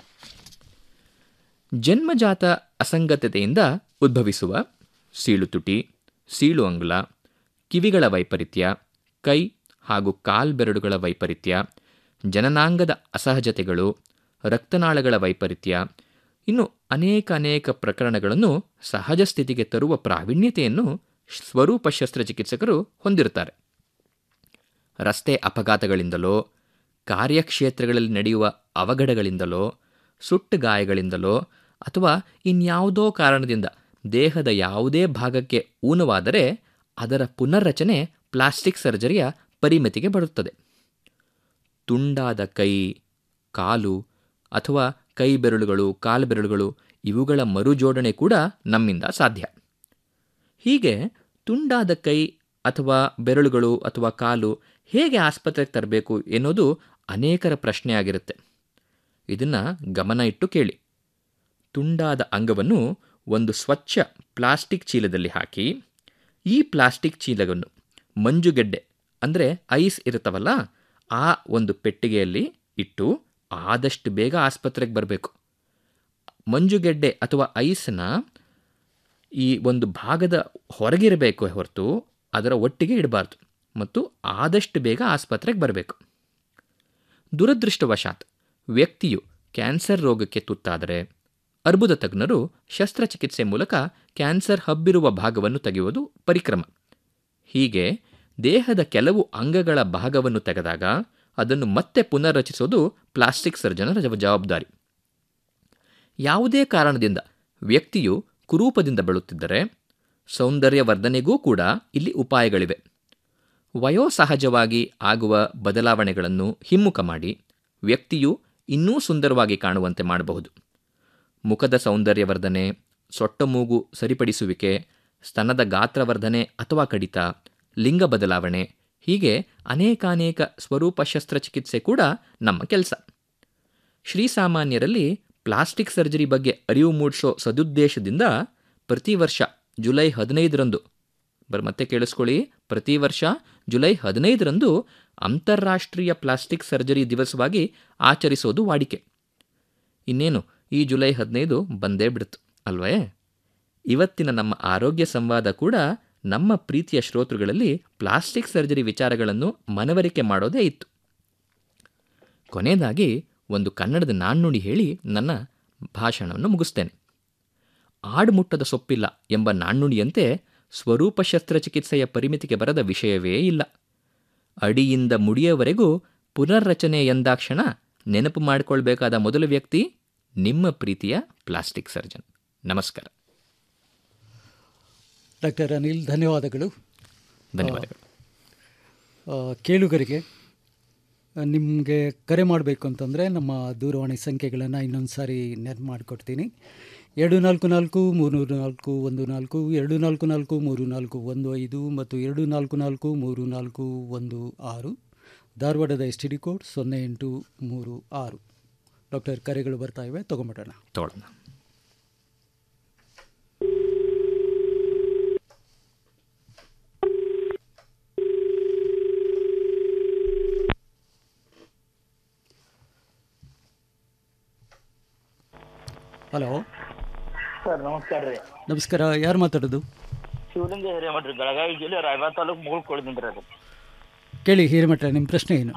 ಜನ್ಮಜಾತ ಅಸಂಗತತೆಯಿಂದ ಉದ್ಭವಿಸುವ ಸೀಳುತುಟಿ ಸೀಳು ಅಂಗುಲ ಕಿವಿಗಳ ವೈಪರೀತ್ಯ ಕೈ ಹಾಗೂ ಕಾಲ್ಬೆರಳುಗಳ ವೈಪರೀತ್ಯ ಜನನಾಂಗದ ಅಸಹಜತೆಗಳು ರಕ್ತನಾಳಗಳ ವೈಪರೀತ್ಯ ಇನ್ನು ಅನೇಕ ಅನೇಕ ಪ್ರಕರಣಗಳನ್ನು ಸಹಜ ಸ್ಥಿತಿಗೆ ತರುವ ಪ್ರಾವೀಣ್ಯತೆಯನ್ನು ಸ್ವರೂಪ ಶಸ್ತ್ರಚಿಕಿತ್ಸಕರು ಹೊಂದಿರುತ್ತಾರೆ ರಸ್ತೆ ಅಪಘಾತಗಳಿಂದಲೋ ಕಾರ್ಯಕ್ಷೇತ್ರಗಳಲ್ಲಿ ನಡೆಯುವ ಅವಘಡಗಳಿಂದಲೋ ಸುಟ್ಟು ಗಾಯಗಳಿಂದಲೋ ಅಥವಾ ಇನ್ಯಾವುದೋ ಕಾರಣದಿಂದ ದೇಹದ ಯಾವುದೇ ಭಾಗಕ್ಕೆ ಊನವಾದರೆ ಅದರ ಪುನರ್ರಚನೆ ಪ್ಲಾಸ್ಟಿಕ್ ಸರ್ಜರಿಯ ಪರಿಮಿತಿಗೆ ಬರುತ್ತದೆ ತುಂಡಾದ ಕೈ ಕಾಲು ಅಥವಾ ಕೈ ಬೆರಳುಗಳು ಕಾಲು ಬೆರಳುಗಳು ಇವುಗಳ ಮರುಜೋಡಣೆ ಕೂಡ ನಮ್ಮಿಂದ ಸಾಧ್ಯ ಹೀಗೆ ತುಂಡಾದ ಕೈ ಅಥವಾ ಬೆರಳುಗಳು ಅಥವಾ ಕಾಲು ಹೇಗೆ ಆಸ್ಪತ್ರೆಗೆ ತರಬೇಕು ಎನ್ನುವುದು ಅನೇಕರ ಪ್ರಶ್ನೆಯಾಗಿರುತ್ತೆ ಇದನ್ನು ಗಮನ ಇಟ್ಟು ಕೇಳಿ ತುಂಡಾದ ಅಂಗವನ್ನು ಒಂದು ಸ್ವಚ್ಛ ಪ್ಲಾಸ್ಟಿಕ್ ಚೀಲದಲ್ಲಿ ಹಾಕಿ ಈ ಪ್ಲಾಸ್ಟಿಕ್ ಚೀಲವನ್ನು ಮಂಜುಗೆಡ್ಡೆ ಅಂದರೆ ಐಸ್ ಇರುತ್ತವಲ್ಲ ಆ ಒಂದು ಪೆಟ್ಟಿಗೆಯಲ್ಲಿ ಇಟ್ಟು ಆದಷ್ಟು ಬೇಗ ಆಸ್ಪತ್ರೆಗೆ ಬರಬೇಕು ಮಂಜುಗೆಡ್ಡೆ ಅಥವಾ ಐಸನ್ನ ಈ ಒಂದು ಭಾಗದ ಹೊರಗಿರಬೇಕು ಹೊರತು ಅದರ ಒಟ್ಟಿಗೆ ಇಡಬಾರ್ದು ಮತ್ತು ಆದಷ್ಟು ಬೇಗ ಆಸ್ಪತ್ರೆಗೆ ಬರಬೇಕು ದುರದೃಷ್ಟವಶಾತ್ ವ್ಯಕ್ತಿಯು ಕ್ಯಾನ್ಸರ್ ರೋಗಕ್ಕೆ ತುತ್ತಾದರೆ ಅರ್ಬುದ ತಜ್ಞರು ಶಸ್ತ್ರಚಿಕಿತ್ಸೆ ಮೂಲಕ ಕ್ಯಾನ್ಸರ್ ಹಬ್ಬಿರುವ ಭಾಗವನ್ನು ತೆಗೆಯುವುದು ಪರಿಕ್ರಮ ಹೀಗೆ ದೇಹದ ಕೆಲವು ಅಂಗಗಳ ಭಾಗವನ್ನು ತೆಗೆದಾಗ ಅದನ್ನು ಮತ್ತೆ ಪುನರ್ರಚಿಸೋದು ಪ್ಲಾಸ್ಟಿಕ್ ಸರ್ಜನರ ಜವ- ಜವಾಬ್ದಾರಿ ಯಾವುದೇ ಕಾರಣದಿಂದ ವ್ಯಕ್ತಿಯು ಕುರೂಪದಿಂದ ಬೆಳುತ್ತಿದ್ದರೆ ಸೌಂದರ್ಯ ವರ್ಧನೆಗೂ ಕೂಡ ಇಲ್ಲಿ ಉಪಾಯಗಳಿವೆ ವಯೋಸಹಜವಾಗಿ ಆಗುವ ಬದಲಾವಣೆಗಳನ್ನು ಹಿಮ್ಮುಖ ಮಾಡಿ ವ್ಯಕ್ತಿಯು ಇನ್ನೂ ಸುಂದರವಾಗಿ ಕಾಣುವಂತೆ ಮಾಡಬಹುದು ಮುಖದ ಸೌಂದರ್ಯವರ್ಧನೆ ಸೊಟ್ಟ ಮೂಗು ಸರಿಪಡಿಸುವಿಕೆ ಸ್ತನದ ಗಾತ್ರವರ್ಧನೆ ಅಥವಾ ಕಡಿತ ಲಿಂಗ ಬದಲಾವಣೆ ಹೀಗೆ ಅನೇಕಾನೇಕ ಸ್ವರೂಪ ಶಸ್ತ್ರಚಿಕಿತ್ಸೆ ಕೂಡ ನಮ್ಮ ಕೆಲಸ ಶ್ರೀಸಾಮಾನ್ಯರಲ್ಲಿ ಪ್ಲಾಸ್ಟಿಕ್ ಸರ್ಜರಿ ಬಗ್ಗೆ ಅರಿವು ಮೂಡಿಸೋ ಸದುದ್ದೇಶದಿಂದ ಪ್ರತಿ ವರ್ಷ ಜುಲೈ ಹದಿನೈದರಂದು ಬರ್ ಮತ್ತೆ ಕೇಳಿಸ್ಕೊಳ್ಳಿ ಪ್ರತಿ ವರ್ಷ ಜುಲೈ ಹದಿನೈದರಂದು ಅಂತಾರಾಷ್ಟ್ರೀಯ ಪ್ಲಾಸ್ಟಿಕ್ ಸರ್ಜರಿ ದಿವಸವಾಗಿ ಆಚರಿಸೋದು ವಾಡಿಕೆ ಇನ್ನೇನು ಈ ಜುಲೈ ಹದಿನೈದು ಬಂದೇ ಬಿಡ್ತು ಅಲ್ವೇ ಇವತ್ತಿನ ನಮ್ಮ ಆರೋಗ್ಯ ಸಂವಾದ ಕೂಡ ನಮ್ಮ ಪ್ರೀತಿಯ ಶ್ರೋತೃಗಳಲ್ಲಿ ಪ್ಲಾಸ್ಟಿಕ್ ಸರ್ಜರಿ ವಿಚಾರಗಳನ್ನು ಮನವರಿಕೆ ಮಾಡೋದೇ ಇತ್ತು ಕೊನೆಯದಾಗಿ ಒಂದು ಕನ್ನಡದ ನಾಣ್ಣುಡಿ ಹೇಳಿ ನನ್ನ ಭಾಷಣವನ್ನು ಮುಗಿಸ್ತೇನೆ ಆಡುಮುಟ್ಟದ ಸೊಪ್ಪಿಲ್ಲ ಎಂಬ ನಾಣ್ಣುಡಿಯಂತೆ ಸ್ವರೂಪ ಶಸ್ತ್ರಚಿಕಿತ್ಸೆಯ ಪರಿಮಿತಿಗೆ ಬರದ ವಿಷಯವೇ ಇಲ್ಲ ಅಡಿಯಿಂದ ಮುಡಿಯವರೆಗೂ ಪುನರ್ರಚನೆ ಎಂದಾಕ್ಷಣ ನೆನಪು ಮಾಡಿಕೊಳ್ಬೇಕಾದ ಮೊದಲ ವ್ಯಕ್ತಿ ನಿಮ್ಮ ಪ್ರೀತಿಯ ಪ್ಲಾಸ್ಟಿಕ್ ಸರ್ಜನ್ ನಮಸ್ಕಾರ ಡಾಕ್ಟರ್ ಅನಿಲ್ ಧನ್ಯವಾದಗಳು ಧನ್ಯವಾದಗಳು ಆ, ಕೇಳುಗರಿಗೆ ನಿಮಗೆ ಕರೆ ಮಾಡಬೇಕು ಅಂತಂದರೆ ನಮ್ಮ ದೂರವಾಣಿ ಸಂಖ್ಯೆಗಳನ್ನು ಇನ್ನೊಂದು ಸಾರಿ ನೆನಪು ಮಾಡಿಕೊಡ್ತೀನಿ ಎರಡು ನಾಲ್ಕು ನಾಲ್ಕು ಮೂರು ನಾಲ್ಕು ಒಂದು ನಾಲ್ಕು ಎರಡು ನಾಲ್ಕು ನಾಲ್ಕು ಮೂರು ನಾಲ್ಕು ಒಂದು ಐದು ಮತ್ತು ಎರಡು ನಾಲ್ಕು ನಾಲ್ಕು ಮೂರು ನಾಲ್ಕು ಒಂದು ಆರು ಧಾರವಾಡದ ಎಸ್ ಟಿ ಡಿ ಕೋಡ್ ಸೊನ್ನೆ ಎಂಟು ಮೂರು ಆರು ಡಾಕ್ಟರ್ ಕರೆಗಳು ಬರ್ತಾ ಇವೆ ತೊಗೊಂಬಿಡೋಣ ತಗೊಳ್ಳೋಣ ಹಲೋ ಸರ್ ನಮಸ್ಕಾರ ರೀ ನಮಸ್ಕಾರ ಯಾರು ಮಾತಾಡೋದು ಶಿವಲಿಂಗ ಹಿರೇಮಠ್ರಿ ಬೆಳಗಾವಿ ಜಿಲ್ಲೆ ರಾಯಬಾಗ ತಾಲೂಕು ಮುಗುಳ್ಕೊಳ್ದಿಂದ ಅದು ಕೇಳಿ ಹಿರೇಮಠ ನಿಮ್ಮ ಪ್ರಶ್ನೆ ಏನು